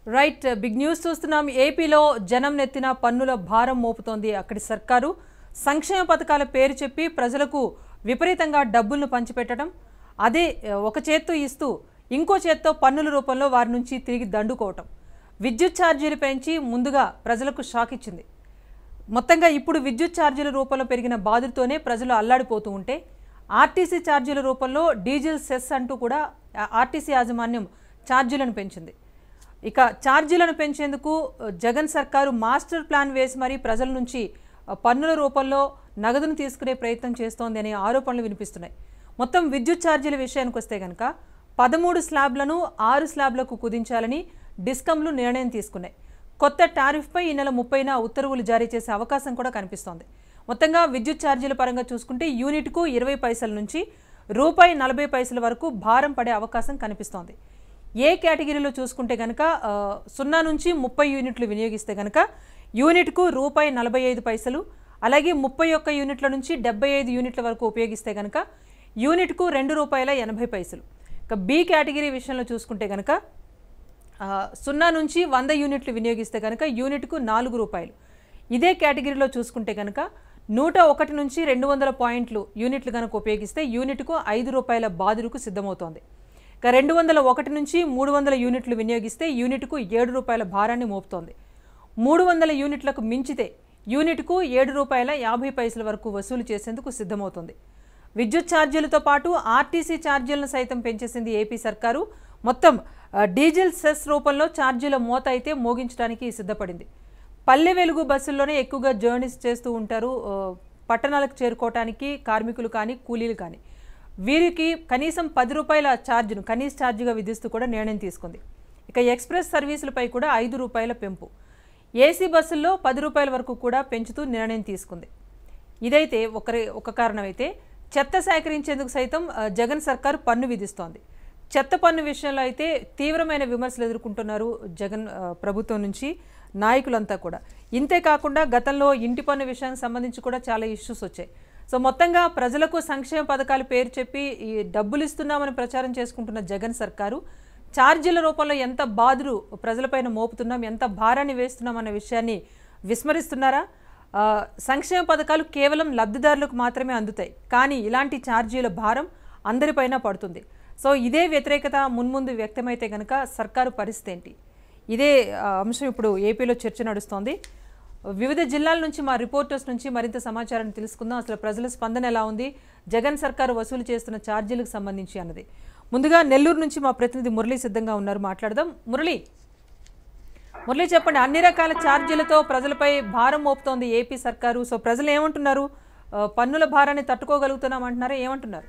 Right big news చూస్తున్నాం ఏపీలో జనం నెత్తిన పన్నుల భారం మోపుతోంది అక్కడి సర్కారు సంక్షేమ పథకాల పేరు చెప్పి ప్రజలకు విపరీతంగా డబ్బులను పంచిపెట్టడం అదే ఆ, ఒక చేత్తో ఇస్తూ ఇంకో చేత్తో పన్నుల రూపంలో వారి నుంచి తిరిగి దండుకోవటం విద్యుత్ ఛార్జీలు పెంచి ముందుగా ప్రజలకు షాక్ ఇచ్చింది మొత్తంగా ఇప్పుడు విద్యుత్ ఛార్జీల రూపంలో పెరిగిన బాధలతోనే ప్రజలు అల్లాడిపోతూ ఉంటే ఆర్టీసీ ఛార్జీల రూపంలో డీజిల్ సెస్ అంటూ కూడా ఆ, ఆర్టీసీ యాజమాన్యం ఛార్జీలను పెంచింది ఇక ఛార్జీలను పెంచేందుకు ఆ, జగన్ సర్కారు మాస్టర్ ప్లాన్ వేసి మరీ ప్రజల నుంచి ఆ, పన్నుల రూపంలో నగదును తీసుకునే ప్రయత్నం చేస్తోంది అనే ఆరోపణలు వినిపిస్తున్నాయి మొత్తం విద్యుత్ ఛార్జీల విషయానికి వస్తే కనుక పదమూడు స్లాబ్లను ఆరు స్లాబ్లకు కుదించాలని డిస్కంలు నిర్ణయం తీసుకున్నాయి కొత్త టారిఫ్పై ఈ నెల ముప్పైన ఉత్తర్వులు జారీ చేసే అవకాశం కూడా కనిపిస్తోంది మొత్తంగా విద్యుత్ ఛార్జీల పరంగా చూసుకుంటే యూనిట్కు ఇరవై పైసల నుంచి రూపాయి నలభై పైసల వరకు భారం పడే అవకాశం కనిపిస్తోంది ఏ కేటగిరీలో చూసుకుంటే కనుక ఆ, సున్నా నుంచి ముప్పై యూనిట్లు వినియోగిస్తే కనుక యూనిట్కు రూపాయి నలభై ఐదు పైసలు అలాగే ముప్పై ఒక్క యూనిట్ల నుంచి డెబ్బై ఐదు యూనిట్ల వరకు ఉపయోగిస్తే కనుక యూనిట్కు రెండు రూపాయల ఎనభై పైసలు ఇక బి కేటగిరీ విషయంలో చూసుకుంటే కనుక ఆ, సున్నా నుంచి వంద యూనిట్లు వినియోగిస్తే కనుక యూనిట్కు నాలుగు రూపాయలు ఇదే కేటగిరీలో చూసుకుంటే కనుక నూట ఒకటి నుంచి రెండు వందల పాయింట్లు యూనిట్లు కనుక ఉపయోగిస్తే యూనిట్కు ఐదు రూపాయల బాదురుకు సిద్ధమవుతోంది ఇక రెండు వందల ఒకటి నుంచి మూడు వందల యూనిట్లు వినియోగిస్తే యూనిట్కు ఏడు రూపాయల భారాన్ని మోపుతోంది మూడు వందల యూనిట్లకు మించితే యూనిట్కు ఏడు రూపాయల యాభై పైసల వరకు వసూలు చేసేందుకు సిద్ధమవుతుంది విద్యుత్ ఛార్జీలతో పాటు ఆర్టీసీ ఛార్జీలను సైతం పెంచేసింది ఏపీ సర్కారు మొత్తం ఆ, డీజిల్ సెస్ రూపంలో ఛార్జీల మోత అయితే మోగించడానికి సిద్ధపడింది పల్లె వెలుగు బస్సుల్లోనే ఎక్కువగా జర్నీస్ చేస్తూ ఉంటారు ఆ, పట్టణాలకు చేరుకోవటానికి కార్మికులు కానీ కూలీలు కానీ వీరికి కనీసం పది రూపాయల ఛార్జ్ను కనీస ఛార్జ్గా విధిస్తూ కూడా నిర్ణయం తీసుకుంది ఇక ఎక్స్ప్రెస్ సర్వీసులపై కూడా ఐదు రూపాయల పెంపు ఏసీ బస్సుల్లో పది రూపాయల వరకు కూడా పెంచుతూ నిర్ణయం తీసుకుంది ఇదైతే ఒకరి ఒక కారణం అయితే చెత్త సేకరించేందుకు సైతం ఆ, జగన్ సర్కార్ పన్ను విధిస్తోంది చెత్త పన్ను విషయంలో అయితే తీవ్రమైన విమర్శలు ఎదుర్కొంటున్నారు జగన్ ఆ, ప్రభుత్వం నుంచి నాయకులంతా కూడా ఇంతే కాకుండా గతంలో ఇంటి పన్ను విషయానికి సంబంధించి కూడా చాలా ఇష్యూస్ వచ్చాయి సో మొత్తంగా ప్రజలకు సంక్షేమ పథకాలు పేరు చెప్పి ఈ డబ్బులు ఇస్తున్నామని ప్రచారం చేసుకుంటున్న జగన్ సర్కారు ఛార్జీల రూపంలో ఎంత బాధలు ప్రజలపైన మోపుతున్నాం ఎంత భారాన్ని వేస్తున్నాం అన్న విషయాన్ని విస్మరిస్తున్నారా ఆ, సంక్షేమ పథకాలు కేవలం లబ్ధిదారులకు మాత్రమే అందుతాయి కానీ ఇలాంటి ఛార్జీల భారం అందరిపైన పడుతుంది సో ఇదే వ్యతిరేకత మున్ముందు వ్యక్తమైతే కనుక సర్కారు పరిస్థితి ఏంటి ఇదే ఆ, అంశం ఇప్పుడు ఏపీలో చర్చ నడుస్తోంది వివిధ జిల్లాల నుంచి మా రిపోర్టర్స్ నుంచి మరింత సమాచారాన్ని తెలుసుకుందాం అసలు ప్రజల స్పందన ఎలా ఉంది జగన్ సర్కారు వసూలు చేస్తున్న ఛార్జీలకు సంబంధించి అన్నది ముందుగా నెల్లూరు నుంచి మా ప్రతినిధి మురళి సిద్ధంగా ఉన్నారు మాట్లాడదాం మురళి మురళి చెప్పండి అన్ని రకాల ఛార్జీలతో ప్రజలపై భారం మోపుతోంది ఏపీ సర్కారు సో ప్రజలు ఏమంటున్నారు ఆ, పన్నుల భారాన్ని తట్టుకోగలుగుతున్నాం అంటున్నారా ఏమంటున్నారు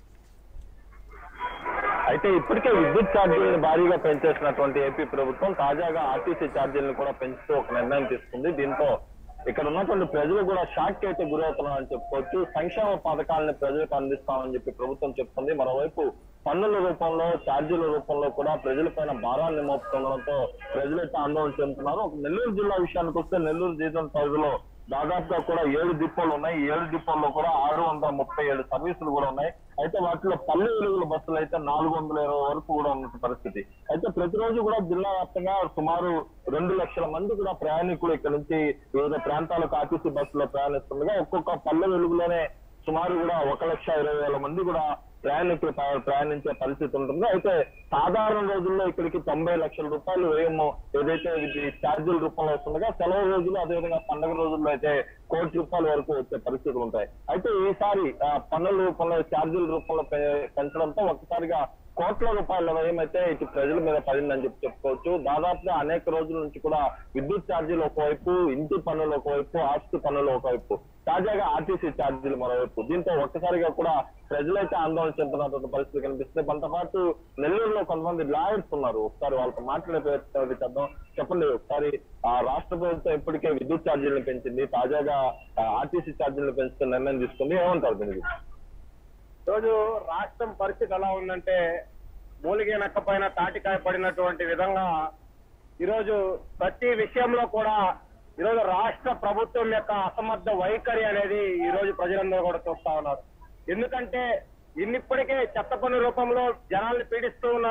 అయితే ఇప్పటికే విద్యుత్ ఛార్జీలను భారీగా పెంచేసినటువంటి ఏపీ ప్రభుత్వం తాజాగా ఆర్టీసీ ఛార్జీలను కూడా పెంచుతూ ఒక నిర్ణయం తీసుకుంది దీంతో ఇక్కడ ఉన్నటువంటి ప్రజలు కూడా షాక్ అయితే గురవుతున్నారని చెప్పుకోవచ్చు సంక్షేమ పథకాలను ప్రజలకు అందిస్తామని చెప్పి ప్రభుత్వం చెప్తుంది మరోవైపు పన్నుల రూపంలో ఛార్జీల రూపంలో కూడా ప్రజలపైన భారాన్ని మోపుతుండడంతో ప్రజలైతే ఆందోళన చెందుతున్నారు ఒక నెల్లూరు జిల్లా విషయానికి వస్తే నెల్లూరు జీతం పరిధిలో దాదాపుగా కూడా ఏడు డిపోలు ఉన్నాయి ఈ ఏడు డిపోల్లో కూడా ఆరు వందల ముప్పై ఏడు సర్వీసులు కూడా ఉన్నాయి అయితే వాటిలో పల్లె వెలుగుల బస్సులు అయితే నాలుగు వందల ఇరవై వరకు కూడా ఉన్న పరిస్థితి అయితే ప్రతిరోజు కూడా జిల్లా వ్యాప్తంగా సుమారు రెండు లక్షల మంది కూడా ప్రయాణికులు ఇక్కడ నుంచి వివిధ ప్రాంతాలకు ఆర్టీసీ బస్సులో ప్రయాణిస్తుండగా ఒక్కొక్క పల్లె వెలుగులోనే సుమారు కూడా ఒక లక్ష ఇరవై వేల మంది కూడా ప్రయాణికులు ప్ర- ప్రయాణించే పరిస్థితి ఉంటుంది అయితే సాధారణ రోజుల్లో ఇక్కడికి తొంభై లక్షల రూపాయలు వ్యయము ఏదైతే ఇది ఛార్జీల రూపంలో వస్తుండగా సెలవు రోజులు అదేవిధంగా పండుగ రోజుల్లో అయితే కోటి రూపాయల వరకు వచ్చే పరిస్థితులు ఉంటాయి అయితే ఈసారి ఆ, పన్నుల రూపంలో ఛార్జీల రూపంలో పె- పెంచడంతో ఒక్కసారిగా కోట్ల రూపాయల వ్యయం అయితే ఇటు ప్రజల మీద పడిందని చెప్పి చెప్పుకోవచ్చు దాదాపుగా అనేక రోజుల నుంచి కూడా విద్యుత్ ఛార్జీలు ఒకవైపు ఇంటి పన్నులు ఒకవైపు ఆస్తి పన్నులు ఒకవైపు తాజాగా ఆర్టీసీ ఛార్జీలు మరోవైపు దీంతో ఒక్కసారిగా కూడా ప్రజలైతే ఆందోళన చెందుతున్నటువంటి పరిస్థితి కనిపిస్తుంది మనతో పాటు నెల్లూరులో కొంతమంది లాయర్స్ ఉన్నారు ఒకసారి వాళ్ళతో మాట్లాడే ప్రయత్నం చేద్దాం చెప్పండి ఒకసారి ఆ రాష్ట్ర ప్రభుత్వం ఇప్పటికే విద్యుత్ ఛార్జీలను పెంచింది తాజాగా ఆ, ఆర్టీసీ ఛార్జీలను పెంచుతున్న నిర్ణయం తీసుకుంది ఏమంటారు దీనికి రోజు రాష్ట్రం పరిస్థితి ఎలా ఉందంటే మూలిగే నక్క పైన తాటికాయ పడినటువంటి విధంగా ఈరోజు ప్రతి విషయంలో కూడా ఈరోజు రాష్ట్ర ప్రభుత్వం యొక్క అసమర్థ వైఖరి అనేది ఈ రోజు ప్రజలందరూ కూడా చూస్తా ఉన్నారు ఎందుకంటే ఇన్నిప్పటికే చెత్త పన్ను రూపంలో జనాల్ని పీడిస్తూ ఉన్నారు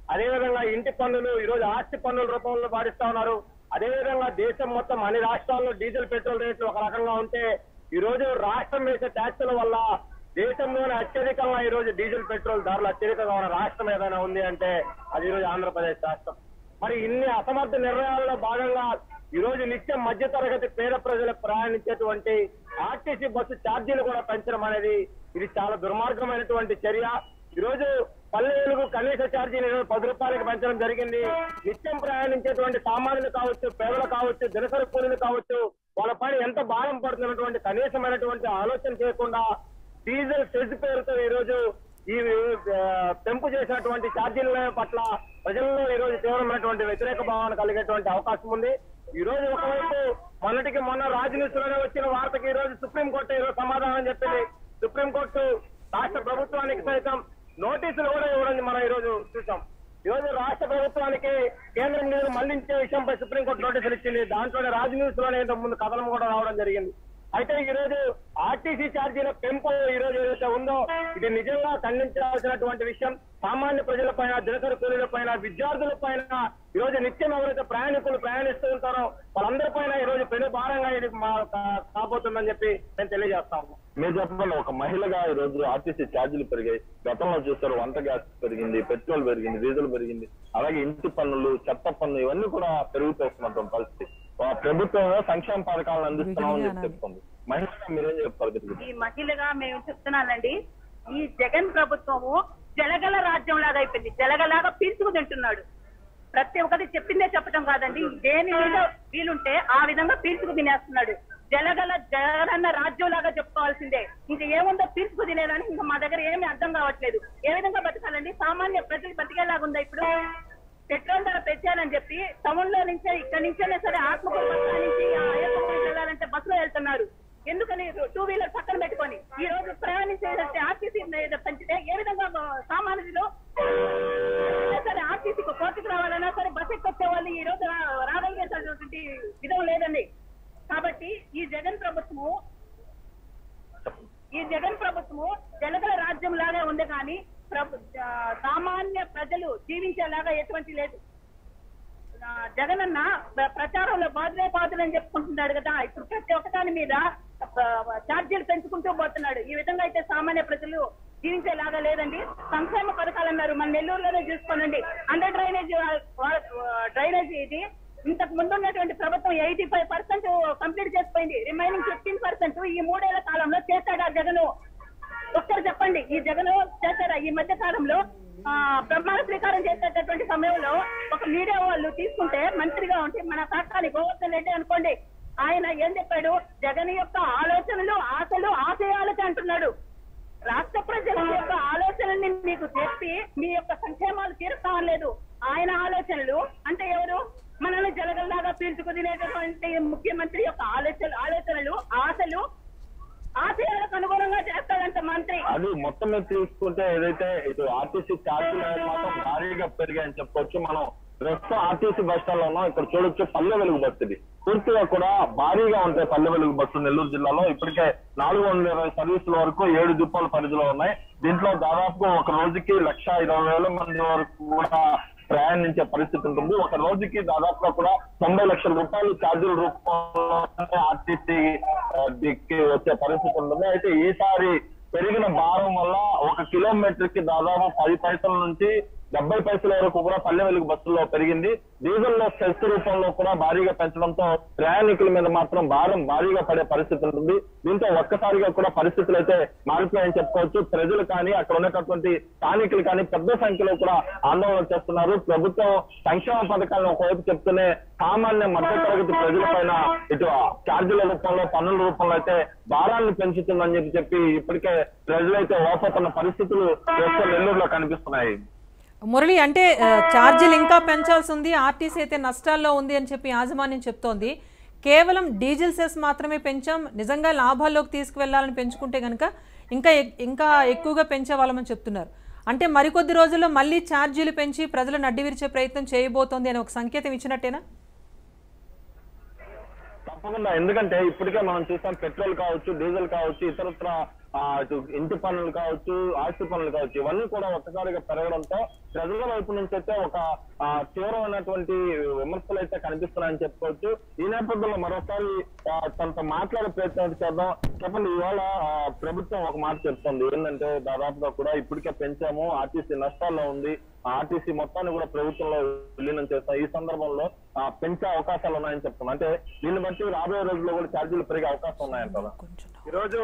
అదేవిధంగా ఇంటి పన్నులు ఈ రోజు ఆస్తి పన్నుల రూపంలో పాటిస్తా ఉన్నారు అదేవిధంగా దేశం మొత్తం అన్ని రాష్ట్రాల్లో డీజిల్ పెట్రోల్ రేట్లు ఒక రకంగా ఉంటే ఈ రోజు రాష్ట్రం వేసే ట్యాక్సుల వల్ల దేశంలోనే అత్యధికంగా ఈ రోజు డీజిల్ పెట్రోల్ ధరలు అత్యధికంగా ఉన్న రాష్ట్రం ఏదైనా ఉంది అంటే అది ఈ రోజు ఆంధ్రప్రదేశ్ రాష్ట్రం మరి ఇన్ని అసమర్థ నిర్ణయాల్లో భాగంగా ఈ రోజు నిత్యం మధ్య తరగతి పేద ప్రజలు ప్రయాణించేటువంటి ఆర్టీసీ బస్సు ఛార్జీలు కూడా పెంచడం అనేది ఇది చాలా దుర్మార్గమైనటువంటి చర్య ఈ రోజు పల్లె వెలుగు కనీస ఛార్జీని ఈరోజు పది రూపాయలకు పెంచడం జరిగింది నిత్యం ప్రయాణించేటువంటి సామాన్యులు కావచ్చు పేదలు కావచ్చు దినసరి కూలీలు కావచ్చు వాళ్ళ పైన ఎంత భారం పడుతున్నటువంటి కనీసమైనటువంటి ఆలోచన చేయకుండా డీజిల్ సెజ్ పేరుతో ఈ రోజు ఈ ఆ, పెంపు చేసినటువంటి ఛార్జీల పట్ల ప్రజల్లో ఈ రోజు తీవ్రమైనటువంటి వ్యతిరేక భావన కలిగేటువంటి అవకాశం ఉంది ఈ రోజు ఒకవైపు మొన్నటికి మొన్న రాజనీతిలోనే వచ్చిన వార్తకి ఈ రోజు సుప్రీంకోర్టు ఈ రోజు సమాధానం చెప్పింది సుప్రీంకోర్టు రాష్ట్ర ప్రభుత్వానికి సైతం నోటీసులు కూడా ఇవ్వడం మనం ఈ రోజు చూసాం ఈ రోజు రాష్ట్ర ప్రభుత్వానికి కేంద్రం నిధులు మళ్లించే విషయంపై సుప్రీంకోర్టు నోటీసులు ఇచ్చింది దాంట్లోనే రాజ్ న్యూస్ లోనే ఇంతకు ముందు కథనం కూడా రావడం జరిగింది అయితే ఈ రోజు ఆర్టీసీ ఛార్జీల పెంపు ఈ రోజు ఏదైతే ఉందో ఇది నిజంగా ఖండించాల్సినటువంటి విషయం సామాన్య ప్రజల పైన దినసరి కూలీల పైన విద్యార్థుల పైన ఈ రోజు నిత్యం ఎవరైతే ప్రయాణికులు ప్రయాణిస్తూ ఉంటారో వాళ్ళందరి పైన ఈ రోజు పెను భారంగా ఇది మా కా- కాబోతుందని చెప్పి నేను తెలియజేస్తాను మీరు చెప్పండి ఒక మహిళగా ఈ రోజు ఆర్టీసీ ఛార్జీలు పెరిగాయి గతంలో చూస్తారు వంట గ్యాస్ పెరిగింది పెట్రోల్ పెరిగింది డీజిల్ పెరిగింది అలాగే ఇంటి పన్నులు చెత్త పన్ను ఇవన్నీ కూడా పెరుగుతోస్తున్నటువంటి పరిస్థితి ఆ ప్రభుత్వం సంక్షేమ పథకాలను అందిస్తున్నామని చెప్పి చెప్తుంది మహిళగా మీరేం చెప్తారు దీని గురించి? ఈ మహిళగా మేము చెప్తున్నానండి ఈ జగన్ ప్రభుత్వము జలగల రాజ్యం లాగా అయిపోయింది జలగలాగా పీల్చుకు తింటున్నాడు ప్రతి ఒక్కటి చెప్పిందే చెప్పటం కాదండి దేని మీద వీలుంటే ఆ విధంగా పీల్చుకు తినేస్తున్నాడు జలగల జగనన్న రాజ్యం లాగా చెప్పుకోవాల్సిందే ఇంక ఏముందో పీల్చుకు తినేదని ఇంకా మా దగ్గర ఏమీ అర్థం కావట్లేదు ఏ విధంగా బతకాలండి సామాన్య ప్రజలు బతికేలాగుందా ఇప్పుడు పెట్రోల్ ధర పెంచాలని చెప్పి టౌన్ లో నుంచే ఇక్కడ నుంచైనా సరే ఆత్మకూరు బస్ స్టాండ్ నుంచి ఆ అయ్యప్ప గుడికి వెళ్ళాలంటే బస్సులో వెళ్తున్నారు ఎందుకని టూ వీలర్ పక్కన పెట్టుకొని ఈ రోజు ప్రయాణించేదంటే ఆర్టీసీ మీద పెంచితే ఏ విధంగా సామాన్యులు అయినా సరే ఆర్టీసీకి కోర్టుకు రావాలన్నా సరే బస్ ఎక్కొచ్చే వాళ్ళు ఈ రోజు రా- రాగలిగేటటువంటి విధం లేదండి కాబట్టి ఈ జగన్ ప్రభుత్వము ఈ జగన్ ప్రభుత్వము జనగల రాజ్యం లాగా ఉంది కానీ ప్రభు ఆ, సామాన్య ప్రజలు జీవించేలాగా ఎటువంటి లేదు ఆ, జగనన్న ప్ర- ప్రచారంలో బాధలే బాధలు అని చెప్పుకుంటున్నాడు కదా ఇప్పుడు ప్రతి ఒక్కదాని మీద ఆ, ఛార్జీలు పెంచుకుంటూ పోతున్నాడు ఈ విధంగా అయితే సామాన్య ప్రజలు జీవించేలాగా లేదండి సంక్షేమ పథకాలు అన్నారు మన నెల్లూరులోనే చూసుకోనండి అండర్ డ్రైనేజ్ డ్రైనేజ్ ఇది ఇంతకు ముందు ఉన్నటువంటి ప్రభుత్వం ఎయిటీ ఫైవ్ పర్సెంట్ కంప్లీట్ చేసిపోయింది రిమైనింగ్ ఫిఫ్టీన్ పర్సెంట్ ఈ మూడేళ్ల కాలంలో చేశాడా జగన్ ఒక్కరు చెప్పండి ఈ జగన్ చేశారా ఈ మధ్య కాలంలో ఆ, ప్రమాణ స్వీకారం చేసేటటువంటి సమయంలో ఒక మీడియా వాళ్ళు తీసుకుంటే మంత్రిగా ఉంటే మన కాకాని గోవర్ధన్ రెడ్డి అనుకోండి ఆయన ఏం చెప్పాడు జగన్ యొక్క ఆలోచనలు ఆశలు ఆశయాలకి అంటున్నాడు రాష్ట్ర ప్రజల యొక్క ఆలోచనల్ని మీకు చెప్పి మీ యొక్క సంక్షేమాలు తీరుస్తామని లేదు ఆయన ఆలోచనలు అంటే ఎవరు మనల్ని జలగల్లాగా పీల్చుకు తినేటటువంటి ముఖ్యమంత్రి యొక్క ఆలోచనలు ఆలోచనలు ఆశలు ఆశయాలకు అనుగుణంగా చేస్తాడంట మంత్రి అది మొత్తం మీద తీసుకుంటే ఏదైతే ఇటు ఆర్టీసీ ఛార్జీలు అనేది మాత్రం భారీగా పెరిగాయని చెప్పొచ్చు మనం ప్రస్తుతం ఆర్టీసీ బస్ స్టాండ్ లో ఉన్నాం ఇక్కడ చూడొచ్చు పల్లె వెలుగు బస్సు ఇది పూర్తిగా కూడా భారీగా ఉంటాయి పల్లె వెలుగు బస్సులు నెల్లూరు జిల్లాలో ఇప్పటికే నాలుగు వందల ఇరవై సర్వీసుల వరకు ఏడు డిపోల పరిధిలో ఉన్నాయి దీంట్లో దాదాపుగా ఒక రోజుకి లక్ష ఇరవై వేల మంది వరకు కూడా ప్రయాణించే పరిస్థితి ఉంటుంది ఒక రోజుకి దాదాపుగా కూడా తొంభై లక్షల రూపాయలు ఛార్జీల రూపంలో ఆర్టీసీ దిక్కి వచ్చే పరిస్థితి ఉంటుంది అయితే ఈసారి పెరిగిన భారం వల్ల ఒక కిలోమీటర్ కి దాదాపు పది పైసల నుంచి డెబ్బై పైసల వరకు కూడా పల్లె వెలుగు బస్సుల్లో పెరిగింది డీజిల్ లో సెస్ రూపంలో కూడా భారీగా పెంచడంతో ప్రయాణికుల మీద మాత్రం భారం భారీగా పడే పరిస్థితి ఉంటుంది దీంతో ఒక్కసారిగా కూడా పరిస్థితులు అయితే మారిపోయాయని చెప్పుకోవచ్చు ప్రజలు కానీ అక్కడ ఉన్నటువంటి స్థానికులు కానీ పెద్ద సంఖ్యలో కూడా ఆందోళన చేస్తున్నారు ప్రభుత్వం సంక్షేమ పథకాలను ఒకవైపు చెప్తూనే సామాన్య మధ్య తరగతి ప్రజల పైన ఇటు ఛార్జీల రూపంలో పన్నుల రూపంలో అయితే భారాన్ని పెంచుతుందని చెప్పి చెప్పి ఇప్పటికే ప్రజలైతే ఓపోతున్న పరిస్థితులు ప్రస్తుతం నెల్లూరులో కనిపిస్తున్నాయి మురళి అంటే ఆ, ఛార్జీలు ఇంకా పెంచాల్సి ఉంది ఆర్టీసీ అయితే నష్టాల్లో ఉంది అని చెప్పి యాజమాన్యం చెప్తోంది కేవలం డీజిల్ సెస్ మాత్రమే పెంచాం నిజంగా లాభాల్లోకి తీసుకువెళ్లాలని పెంచుకుంటే కనుక ఇంకా ఎక్- ఇంకా ఎక్కువగా పెంచే వాళ్ళమని చెప్తున్నారు అంటే మరికొద్ది రోజుల్లో మళ్ళీ ఛార్జీలు పెంచి ప్రజలను అడ్డి విరిచే ప్రయత్నం చేయబోతోంది అని ఒక సంకేతం ఇచ్చినట్టేనా తప్పకుండా ఎందుకంటే ఇప్పటికే మనం చూసాం పెట్రోల్ కావచ్చు డీజిల్ కావచ్చు ఇతరత్ర ఆ, ఇటు ఇంటి పనులు కావచ్చు ఆస్తి పనులు కావచ్చు ఇవన్నీ కూడా ఒక్కసారిగా పెరగడంతో ప్రజల వైపు నుంచి అయితే ఒక ఆ, తీవ్రమైనటువంటి విమర్శలు అయితే కనిపిస్తున్నాయని చెప్పుకోవచ్చు ఈ నేపథ్యంలో మరోసారి ఆ, తనతో మాట్లాడే ప్రయత్నం చేద్దాం చెప్పండి ఇవాళ ఆ, ప్రభుత్వం ఒక మాట చెప్తుంది ఏంటంటే దాదాపుగా కూడా ఇప్పటికే పెంచాము ఆర్టీసీ నష్టాల్లో ఉంది ఆర్టీసీ మొత్తాన్ని కూడా ప్రభుత్వంలో విలీనం చేస్తాం ఈ సందర్భంలో ఆ, పెంచే అవకాశాలు ఉన్నాయని చెప్తున్నాం అంటే దీన్ని బట్టి రాబోయే రోజుల్లో కూడా ఛార్జీలు పెరిగే అవకాశం ఉన్నాయంటారా కొంచెం ఈరోజు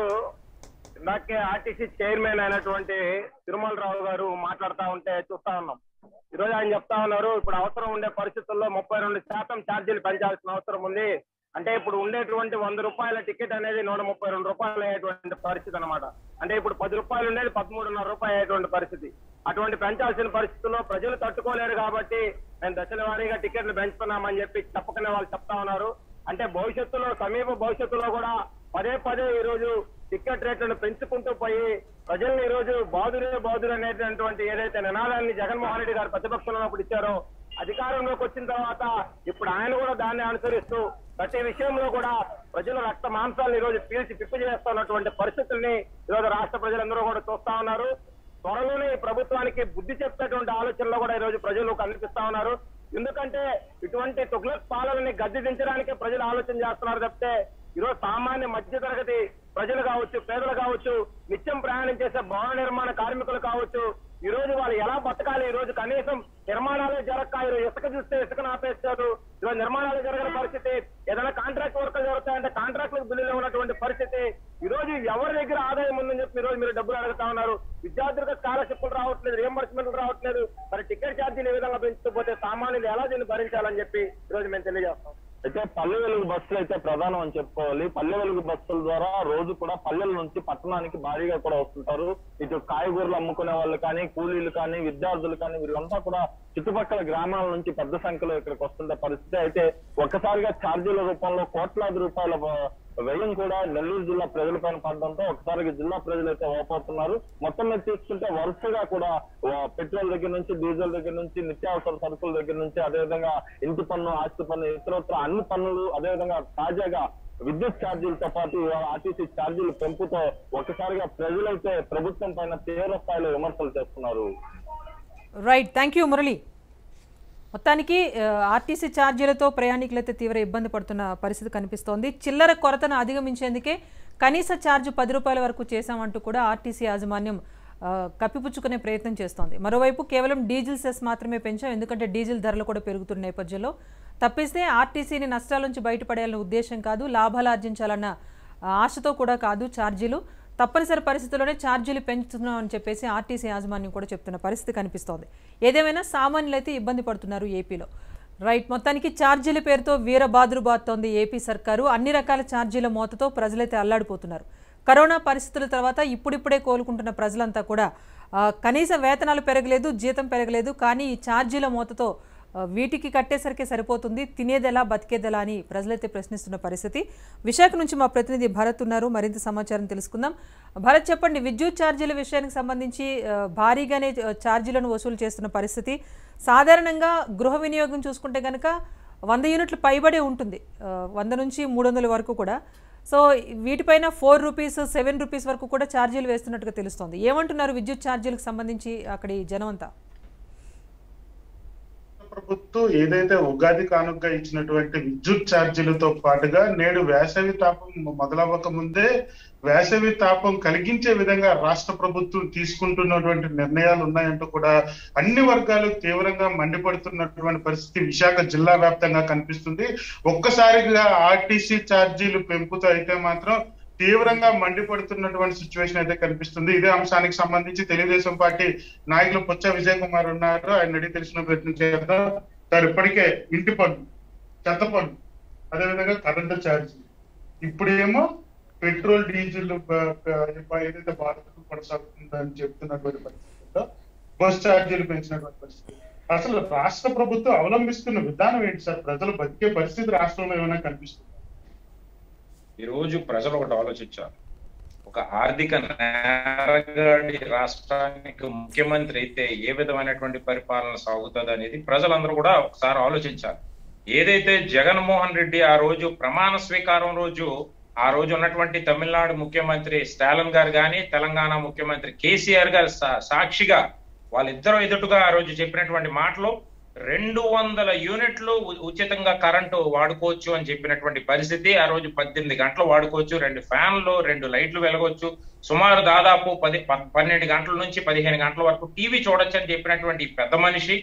ఇందాకే ఆర్టీసీ చైర్మన్ అయినటువంటి తిరుమల రావు గారు మాట్లాడుతా ఉంటే చూస్తా ఉన్నాం ఈ రోజు ఆయన చెప్తా ఉన్నారు ఇప్పుడు అవసరం ఉండే పరిస్థితుల్లో ముప్పై రెండు శాతం ఛార్జీలు పెంచాల్సిన అవసరం ఉంది అంటే ఇప్పుడు ఉండేటువంటి వంద రూపాయల టికెట్ అనేది నూట ముప్పై రెండు రూపాయలు అయ్యేటువంటి పరిస్థితి అన్నమాట అంటే ఇప్పుడు పది రూపాయలు ఉండేది పదమూడున్నర రూపాయలు అయ్యేటువంటి పరిస్థితి అటువంటి పెంచాల్సిన పరిస్థితుల్లో ప్రజలు తట్టుకోలేరు కాబట్టి మేము దశల వారీగా టికెట్లు పెంచుతున్నామని చెప్పి చెప్పకనే వాళ్ళు చెప్తా ఉన్నారు అంటే భవిష్యత్తులో సమీప భవిష్యత్తులో కూడా పదే పదే ఈ రోజు టికెట్ రేట్లను పెంచుకుంటూ పోయి ప్రజల్ని ఈ రోజు బాధురే బాధురు అనేటటువంటి ఏదైతే నినాదాన్ని జగన్మోహన్ రెడ్డి గారు ప్రతిపక్షంలో ఉన్నప్పుడు ఇచ్చారో అధికారంలోకి వచ్చిన తర్వాత ఇప్పుడు ఆయన కూడా దాన్ని అనుసరిస్తూ ప్రతి విషయంలో కూడా ప్రజల రక్త మాంసాలను ఈ రోజు పీల్చి పిప్పి చేస్తున్నటువంటి పరిస్థితుల్ని ఈ రోజు రాష్ట్ర ప్రజలందరూ కూడా చూస్తా ఉన్నారు త్వరలోనే ఈ ప్రభుత్వానికి బుద్ధి చెప్పేటువంటి ఆలోచనలో కూడా ఈ రోజు ప్రజలు కనిపిస్తా ఉన్నారు ఎందుకంటే ఇటువంటి తుగ్లక్ పాలనని గద్దె దించడానికే ప్రజలు ఆలోచన చేస్తున్నారు తప్పితే ఈరోజు సామాన్య మధ్య తరగతి ప్రజలు కావచ్చు పేదలు కావచ్చు నిత్యం ప్రయాణం చేసే భవన నిర్మాణ కార్మికులు కావచ్చు ఈ రోజు వాళ్ళు ఎలా బతకాలి ఈ రోజు కనీసం నిర్మాణాలే జరగక ఈ రోజు ఇసుక చూస్తే ఇసుకను ఆపేస్తారు ఈ రోజు నిర్మాణాలు జరగని పరిస్థితి ఏదైనా కాంట్రాక్ట్ వర్కులు జరుగుతాయంటే కాంట్రాక్టులకు బిల్లులో ఉన్నటువంటి పరిస్థితి ఈ రోజు ఎవరి దగ్గర ఆదాయం ఉందని చెప్పి ఈ రోజు మీరు డబ్బులు అడుగుతా ఉన్నారు విద్యార్థులకు స్కాలర్షిప్లు రావట్లేదు రియంబర్స్మెంట్లు రావట్లేదు మరి టికెట్ ఛార్జీలు ఏ విధంగా పెంచుతూ పోతే సామాన్యులు ఎలా దీన్ని భరించాలని చెప్పి ఈ రోజు మేము తెలియజేస్తాం అయితే పల్లె వెలుగు బస్సులు అయితే ప్రధానం అని చెప్పుకోవాలి పల్లె వెలుగు బస్సుల ద్వారా రోజు కూడా పల్లెల నుంచి పట్టణానికి భారీగా కూడా వస్తుంటారు ఇటు కాయగూరలు అమ్ముకునే వాళ్ళు కానీ కూలీలు కానీ విద్యార్థులు కానీ వీరంతా కూడా చుట్టుపక్కల గ్రామాల నుంచి పెద్ద సంఖ్యలో ఇక్కడికి వస్తుండే పరిస్థితి అయితే ఒక్కసారిగా ఛార్జీల రూపంలో కోట్లాది రూపాయల వ- వ్యయం కూడా నెల్లూరు జిల్లా ప్రజలపైన పడడంతో ఒకసారిగా జిల్లా ప్రజలు అయితే ఓపోతున్నారు మొత్తం మీద తీసుకుంటే వరుసగా కూడా ఆ, పెట్రోల్ దగ్గర నుంచి డీజిల్ దగ్గర నుంచి నిత్యావసర సరుకుల దగ్గర నుంచి అదేవిధంగా ఇంటి పన్ను ఆస్తి పన్ను ఇతరత్ర అన్ని పన్నులు అదేవిధంగా తాజాగా విద్యుత్ ఛార్జీలతో పాటు ఇవాళ ఆర్టీసీ ఛార్జీల పెంపుతో ఒకసారిగా ప్రజలైతే ప్రభుత్వం పైన తీవ్ర స్థాయిలో విమర్శలు చేస్తున్నారు రైట్ థ్యాంక్ యూ మురళి మొత్తానికి ఆ, ఆర్టీసీ ఛార్జీలతో ప్రయాణికులైతే తీవ్ర ఇబ్బంది పడుతున్న పరిస్థితి కనిపిస్తోంది చిల్లర కొరతను అధిగమించేందుకే కనీస ఛార్జ్ పది రూపాయల వరకు చేశామంటూ కూడా ఆర్టీసీ యాజమాన్యం ఆ, కప్పిపుచ్చుకునే ప్రయత్నం చేస్తోంది మరోవైపు కేవలం డీజిల్ సెస్ మాత్రమే పెంచాం ఎందుకంటే డీజిల్ ధరలు కూడా పెరుగుతున్న నేపథ్యంలో తప్పిస్తే ఆర్టీసీని నష్టాల నుంచి బయటపడేయాలన్న ఉద్దేశం కాదు లాభాలు ఆర్జించాలన్న ఆ, ఆశతో కూడా కాదు ఛార్జీలు తప్పనిసరి పరిస్థితుల్లోనే ఛార్జీలు పెంచుతున్నాం అని చెప్పేసి ఆర్టీసీ యాజమాన్యం కూడా చెప్తున్న పరిస్థితి కనిపిస్తోంది ఏదేమైనా సామాన్యులు అయితే ఇబ్బంది పడుతున్నారు ఏపీలో రైట్ మొత్తానికి ఛార్జీల పేరుతో వీరబాదురు బాతోంది ఏపీ సర్కారు అన్ని రకాల ఛార్జీల మోతతో ప్రజలైతే అల్లాడిపోతున్నారు కరోనా పరిస్థితుల తర్వాత ఇప్పుడిప్పుడే కోలుకుంటున్న ప్రజలంతా కూడా ఆ, కనీస వేతనాలు పెరగలేదు జీతం పెరగలేదు కానీ ఈ ఛార్జీల మోతతో ఆ, వీటికి కట్టేసరికి సరిపోతుంది తినేదెలా బతికేదెలా అని ప్రజలైతే ప్రశ్నిస్తున్న పరిస్థితి విశాఖ నుంచి మా ప్రతినిధి భరత్ ఉన్నారు మరింత సమాచారం తెలుసుకుందాం భరత్ చెప్పండి విద్యుత్ ఛార్జీల విషయానికి సంబంధించి ఆ, భారీగానే ఆ, ఛార్జీలను వసూలు చేస్తున్న పరిస్థితి సాధారణంగా గృహ వినియోగం చూసుకుంటే కనుక వంద యూనిట్లు పైబడే ఉంటుంది ఆ, వంద నుంచి మూడు వందల వరకు కూడా సో వీటిపైన ఫోర్ రూపీస్ సెవెన్ రూపీస్ వరకు కూడా ఛార్జీలు వేస్తున్నట్టుగా తెలుస్తోంది ఏమంటున్నారు విద్యుత్ ఛార్జీలకు సంబంధించి అక్కడి జనం అంతా ప్రభుత్వం ఏదైతే ఉగాది కానుకగా ఇచ్చినటువంటి విద్యుత్ ఛార్జీలతో పాటుగా నేడు వేసవి తాపం మొదలవ్వక ముందే వేసవి తాపం కలిగించే విధంగా రాష్ట్ర ప్రభుత్వం తీసుకుంటున్నటువంటి నిర్ణయాలు ఉన్నాయంటూ కూడా అన్ని వర్గాలు తీవ్రంగా మండిపడుతున్నటువంటి పరిస్థితి విశాఖ జిల్లా వ్యాప్తంగా కనిపిస్తుంది ఒక్కసారిగా ఆర్టీసీ ఛార్జీలు పెంపుతో అయితే మాత్రం తీవ్రంగా మండిపడుతున్నటువంటి సిచ్యువేషన్ అయితే కనిపిస్తుంది ఇదే అంశానికి సంబంధించి తెలుగుదేశం పార్టీ నాయకులు పుచ్చ విజయ్ కుమార్ ఉన్నారు ఆయన అడిగి తెలిసిన ప్రయత్నం చేద్దాం సార్ ఇప్పటికే ఇంటి పన్ను చెత్త పన్ను అదేవిధంగా కరెంటు ఛార్జ్ ఇప్పుడేమో పెట్రోల్ డీజిల్ బ- బ- ఏదైతే బాధకు కొనసాగుతుందని చెప్తున్నటువంటి పరిస్థితుల్లో బస్ ఛార్జీలు పెంచినటువంటి పరిస్థితి అసలు రాష్ట్ర ప్రభుత్వం అవలంబిస్తున్న విధానం ఏంటి సార్ ప్రజలు బతికే పరిస్థితి రాష్ట్రంలో ఏమైనా కనిపిస్తుంది ఈ రోజు ప్రజలు ఒకటి ఆలోచించాలి ఒక ఆర్థిక నేరగాడి రాష్ట్రానికి ముఖ్యమంత్రి అయితే ఏ విధమైనటువంటి పరిపాలన సాగుతుంది అనేది ప్రజలందరూ కూడా ఒకసారి ఆలోచించాలి ఏదైతే జగన్మోహన్ రెడ్డి ఆ రోజు ప్రమాణ స్వీకారం రోజు ఆ రోజు ఉన్నటువంటి తమిళనాడు ముఖ్యమంత్రి స్టాలిన్ గారు కానీ తెలంగాణ ముఖ్యమంత్రి కేసీఆర్ గారు సా- సాక్షిగా వాళ్ళిద్దరూ ఎదుటుగా ఆ రోజు చెప్పినటువంటి మాటలు రెండు వందల యూనిట్లు ఉ- ఉచితంగా కరెంటు వాడుకోవచ్చు అని చెప్పినటువంటి పరిస్థితి ఆ రోజు పద్దెనిమిది గంటలు వాడుకోవచ్చు రెండు ఫ్యాన్లు రెండు లైట్లు వెలగవచ్చు సుమారు దాదాపు పది ప- పన్నెండు గంటల నుంచి పదిహేను గంటల వరకు టీవీ చూడొచ్చు అని చెప్పినటువంటి ఈ పెద్ద మనిషి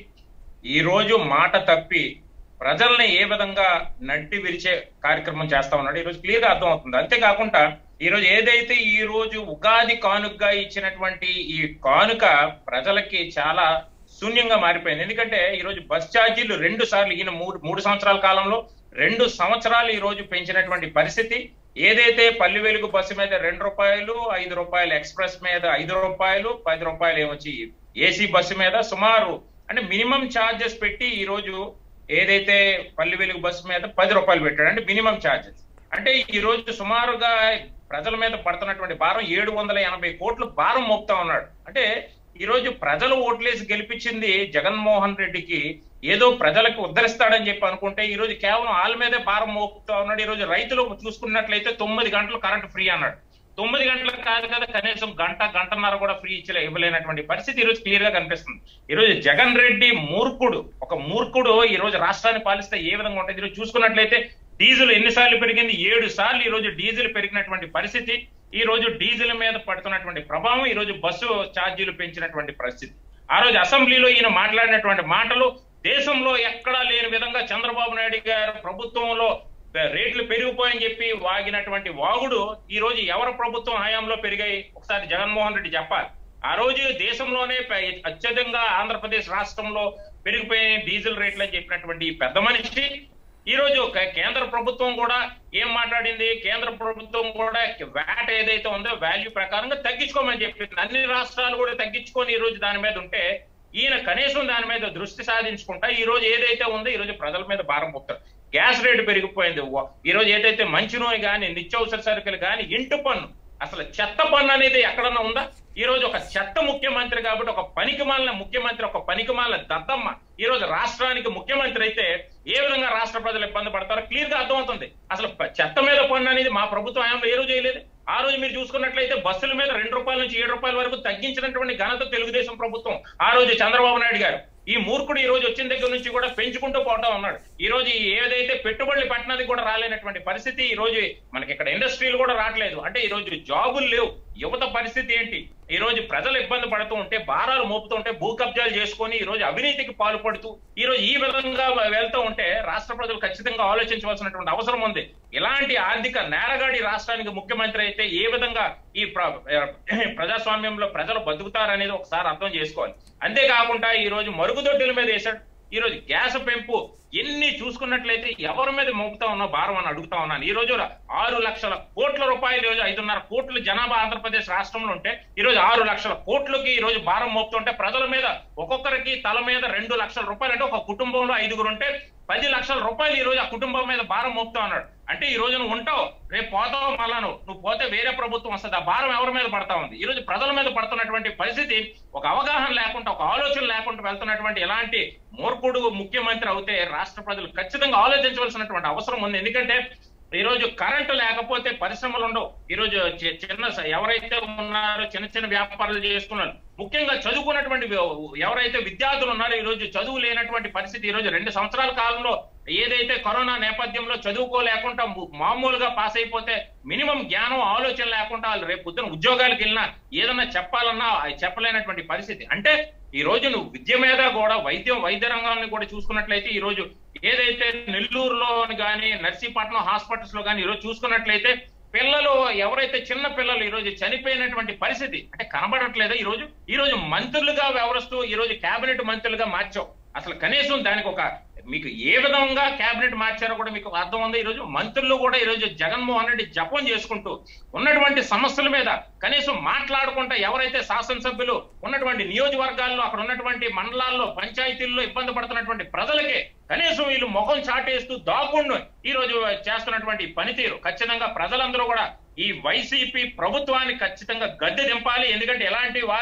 ఈ రోజు మాట తప్పి ప్రజల్ని ఏ విధంగా నడ్డి విరిచే కార్యక్రమం చేస్తా ఉన్నాడు ఈ రోజు క్లియర్ గా అర్థమవుతుంది అంతేకాకుండా ఈ రోజు ఏదైతే ఈ రోజు ఉగాది కానుకగా ఇచ్చినటువంటి ఈ కానుక ప్రజలకి చాలా శూన్యంగా మారిపోయింది ఎందుకంటే ఈ రోజు బస్ ఛార్జీలు రెండు సార్లు ఈయన మూడు మూడు సంవత్సరాల కాలంలో రెండు సంవత్సరాలు ఈ రోజు పెంచినటువంటి పరిస్థితి ఏదైతే పల్లి వెలుగు బస్సు మీద రెండు రూపాయలు ఐదు రూపాయలు ఎక్స్ప్రెస్ మీద ఐదు రూపాయలు పది రూపాయలు ఏమొచ్చి ఏసీ బస్సు మీద సుమారు అంటే మినిమం ఛార్జెస్ పెట్టి ఈ రోజు ఏదైతే పల్లి వెలుగు బస్సు మీద పది రూపాయలు పెట్టాడు అంటే మినిమం ఛార్జెస్ అంటే ఈ రోజు సుమారుగా ప్రజల మీద పడుతున్నటువంటి భారం ఏడు వందల ఎనభై కోట్లు భారం మోపుతా ఉన్నాడు అంటే ఈ రోజు ప్రజలు ఓట్లేసి గెలిపించింది జగన్మోహన్ రెడ్డికి ఏదో ప్రజలకు ఉద్ధరిస్తాడని చెప్పి అనుకుంటే ఈ రోజు కేవలం వాళ్ళ మీదే భారం మోపుతా ఉన్నాడు ఈ రోజు రైతులు చూసుకున్నట్లయితే తొమ్మిది గంటలు కరెంట్ ఫ్రీ అన్నాడు తొమ్మిది గంటలకు కాదు కదా కనీసం గంట గంటన్నర కూడా ఫ్రీ ఇచ్చలే ఇవ్వలేనటువంటి పరిస్థితి ఈ రోజు క్లియర్ గా కనిపిస్తుంది ఈ రోజు జగన్ రెడ్డి మూర్ఖుడు ఒక మూర్ఖుడు ఈ రోజు రాష్ట్రాన్ని పాలిస్తే ఏ విధంగా ఉంటుంది ఈ రోజు చూసుకున్నట్లయితే డీజిల్ ఎన్నిసార్లు పెరిగింది ఏడు సార్లు ఈ రోజు డీజిల్ పెరిగినటువంటి పరిస్థితి ఈ రోజు డీజిల్ మీద పడుతున్నటువంటి ప్రభావం ఈ రోజు బస్సు ఛార్జీలు పెంచినటువంటి పరిస్థితి ఆ రోజు అసెంబ్లీలో ఈయన మాట్లాడినటువంటి మాటలు దేశంలో ఎక్కడా లేని విధంగా చంద్రబాబు నాయుడు గారు ప్రభుత్వంలో రేట్లు పెరిగిపోయని చెప్పి వాగినటువంటి వాగుడు ఈ రోజు ఎవరి ప్రభుత్వం హయాంలో పెరిగాయి ఒకసారి జగన్మోహన్ రెడ్డి చెప్పాలి ఆ రోజు దేశంలోనే ప- అత్యధికంగా ఆంధ్రప్రదేశ్ రాష్ట్రంలో పెరిగిపోయిన డీజిల్ రేట్లు అని చెప్పినటువంటి ఈ పెద్ద మనిషి ఈ రోజు కే- కేంద్ర ప్రభుత్వం కూడా ఏం మాట్లాడింది కేంద్ర ప్రభుత్వం కూడా వ్యాట్ ఏదైతే ఉందో వాల్యూ ప్రకారంగా తగ్గించుకోమని చెప్పింది అన్ని రాష్ట్రాలు కూడా తగ్గించుకొని ఈ రోజు దాని మీద ఉంటే ఈయన కనీసం దాని మీద దృష్టి సాధించుకుంటా ఈ రోజు ఏదైతే ఉందో ఈ రోజు ప్రజల మీద భారం మోపుతారు గ్యాస్ రేటు పెరిగిపోయింది వ- ఈ రోజు ఏదైతే మంచి నూనె కానీ నిత్యావసర సరుకులు కానీ ఇంటి పన్ను అసలు చెత్త పన్ను అనేది ఎక్కడన్నా ఉందా ఈ రోజు ఒక చెత్త ముఖ్యమంత్రి కాబట్టి ఒక పనికిమాలిన ముఖ్యమంత్రి ఒక పనికిమాలిన దద్దమ్మ ఈ రోజు రాష్ట్రానికి ముఖ్యమంత్రి అయితే ఏ విధంగా రాష్ట్ర ప్రజలు ఇబ్బంది పడతారో క్లియర్ గా అర్థమవుతుంది అసలు ప- చెత్త మీద పన్ను అనేది మా ప్రభుత్వం హయాంలో ఏ రోజు చేయలేదు ఆ రోజు మీరు చూసుకున్నట్లయితే బస్సుల మీద రెండు రూపాయల నుంచి ఏడు రూపాయల వరకు తగ్గించినటువంటి ఘనత తెలుగుదేశం ప్రభుత్వం ఆ రోజు చంద్రబాబు నాయుడు గారు ఈ మూర్ఖుడు ఈ రోజు వచ్చిన దగ్గర నుంచి కూడా పెంచుకుంటూ పోతా ఉన్నాడు ఈ రోజు ఈ ఏదైతే పెట్టుబడులు పెట్టడానికి కూడా రాలేనటువంటి పరిస్థితి ఈ రోజు మనకి ఇక్కడ ఇండస్ట్రీలు కూడా రావట్లేదు అంటే ఈ రోజు జాబులు లేవు యువత పరిస్థితి ఏంటి ఈ రోజు ప్రజలు ఇబ్బంది పడుతూ ఉంటే భారాలు మోపుతూ ఉంటే భూ కబ్జాలు చేసుకొని ఈ రోజు అవినీతికి పాల్పడుతూ ఈ రోజు ఈ విధంగా వెళ్తూ ఉంటే రాష్ట్ర ప్రజలు ఖచ్చితంగా ఆలోచించవలసినటువంటి అవసరం ఉంది ఇలాంటి ఆర్థిక నేరగాడి రాష్ట్రానికి ముఖ్యమంత్రి అయితే ఏ విధంగా ఈ ప్ర- ప్రజాస్వామ్యంలో ప్రజలు బతుకుతారనేది ఒకసారి అర్థం చేసుకోవాలి అంతేకాకుండా ఈ రోజు మరుగుదొడ్డుల మీద వేశాడు ఈ రోజు గ్యాస్ పెంపు ఎన్ని చూసుకున్నట్లయితే ఎవరి మీద మోపుతా ఉన్నా భారం అని అడుగుతా ఉన్నాను ఈ రోజు ఆరు లక్షల కోట్ల రూపాయలు ఈ రోజు ఐదున్నర కోట్ల జనాభా ఆంధ్రప్రదేశ్ రాష్ట్రంలో ఉంటే ఈ రోజు ఆరు లక్షల కోట్లకి ఈ రోజు భారం మోపుతుంటే ప్రజల మీద ఒక్కొక్కరికి తల మీద రెండు లక్షల రూపాయలు అంటే ఒక కుటుంబంలో ఐదుగురు ఉంటే పది లక్షల రూపాయలు ఈ రోజు ఆ కుటుంబం మీద భారం మోపుతా ఉన్నాడు అంటే ఈ రోజు నువ్వు ఉంటావు రేపు పోతావు మళ్ళా నువ్వు నువ్వు పోతే వేరే ప్రభుత్వం వస్తుంది ఆ భారం ఎవరి మీద పడతా ఉంది ఈ రోజు ప్రజల మీద పడుతున్నటువంటి పరిస్థితి ఒక అవగాహన లేకుండా ఒక ఆలోచన లేకుండా వెళ్తున్నటువంటి ఎలాంటి మూర్ఖుడు ముఖ్యమంత్రి అవుతే రాష్ట్ర ప్రజలు ఖచ్చితంగా ఆలోచించవలసినటువంటి అవసరం ఉంది ఎందుకంటే ఈ రోజు కరెంటు లేకపోతే పరిశ్రమలు ఉండవు ఈ రోజు చి- చిన్న స- ఎవరైతే ఉన్నారో చిన్న చిన్న వ్యాపారాలు చేసుకున్నారు ముఖ్యంగా చదువుకున్నటువంటి వ్య- ఎవరైతే విద్యార్థులు ఉన్నారో ఈ రోజు చదువు లేనటువంటి పరిస్థితి ఈ రోజు రెండు సంవత్సరాల కాలంలో ఏదైతే కరోనా నేపథ్యంలో చదువుకోలేకుండా ము- మామూలుగా పాస్ అయిపోతే మినిమం జ్ఞానం ఆలోచన లేకుండా వాళ్ళు రేపు పొద్దున ఉద్యోగాలకు వెళ్ళినా ఏదన్నా చెప్పాలన్నా అది చెప్పలేనటువంటి పరిస్థితి అంటే ఈ రోజు నువ్వు విద్య మీద కూడా వైద్యం వైద్య రంగాన్ని కూడా చూసుకున్నట్లయితే ఈ రోజు ఏదైతే నెల్లూరులో కానీ నర్సీపట్నం హాస్పిటల్స్ లో కానీ ఈ రోజు చూసుకున్నట్లయితే పిల్లలు ఎవరైతే చిన్న పిల్లలు ఈ రోజు చనిపోయినటువంటి పరిస్థితి అంటే కనబడట్లేదా ఈ రోజు ఈ రోజు మంత్రులుగా వ్యవహరిస్తూ ఈ రోజు కేబినెట్ మంత్రులుగా మార్చావు అసలు కనీసం దానికి ఒక మీకు ఏ విధంగా కేబినెట్ మార్చారో కూడా మీకు అర్థం ఉంది ఈ రోజు మంత్రులు కూడా ఈ రోజు జగన్మోహన్ రెడ్డి జపం చేసుకుంటూ ఉన్నటువంటి సమస్యల మీద కనీసం మాట్లాడుకుంటా ఎవరైతే శాసనసభ్యులు ఉన్నటువంటి నియోజకవర్గాల్లో అక్కడ ఉన్నటువంటి మండలాల్లో పంచాయతీల్లో ఇబ్బంది పడుతున్నటువంటి ప్రజలకే కనీసం వీళ్ళు ముఖం చాటేస్తూ దాక్కుండు ఈ రోజు చేస్తున్నటువంటి పనితీరు ఖచ్చితంగా ప్రజలందరూ కూడా ఈ వైసీపీ ప్రభుత్వాన్ని ఖచ్చితంగా గద్దె దింపాలి ఎందుకంటే ఎలాంటి వాళ్ళని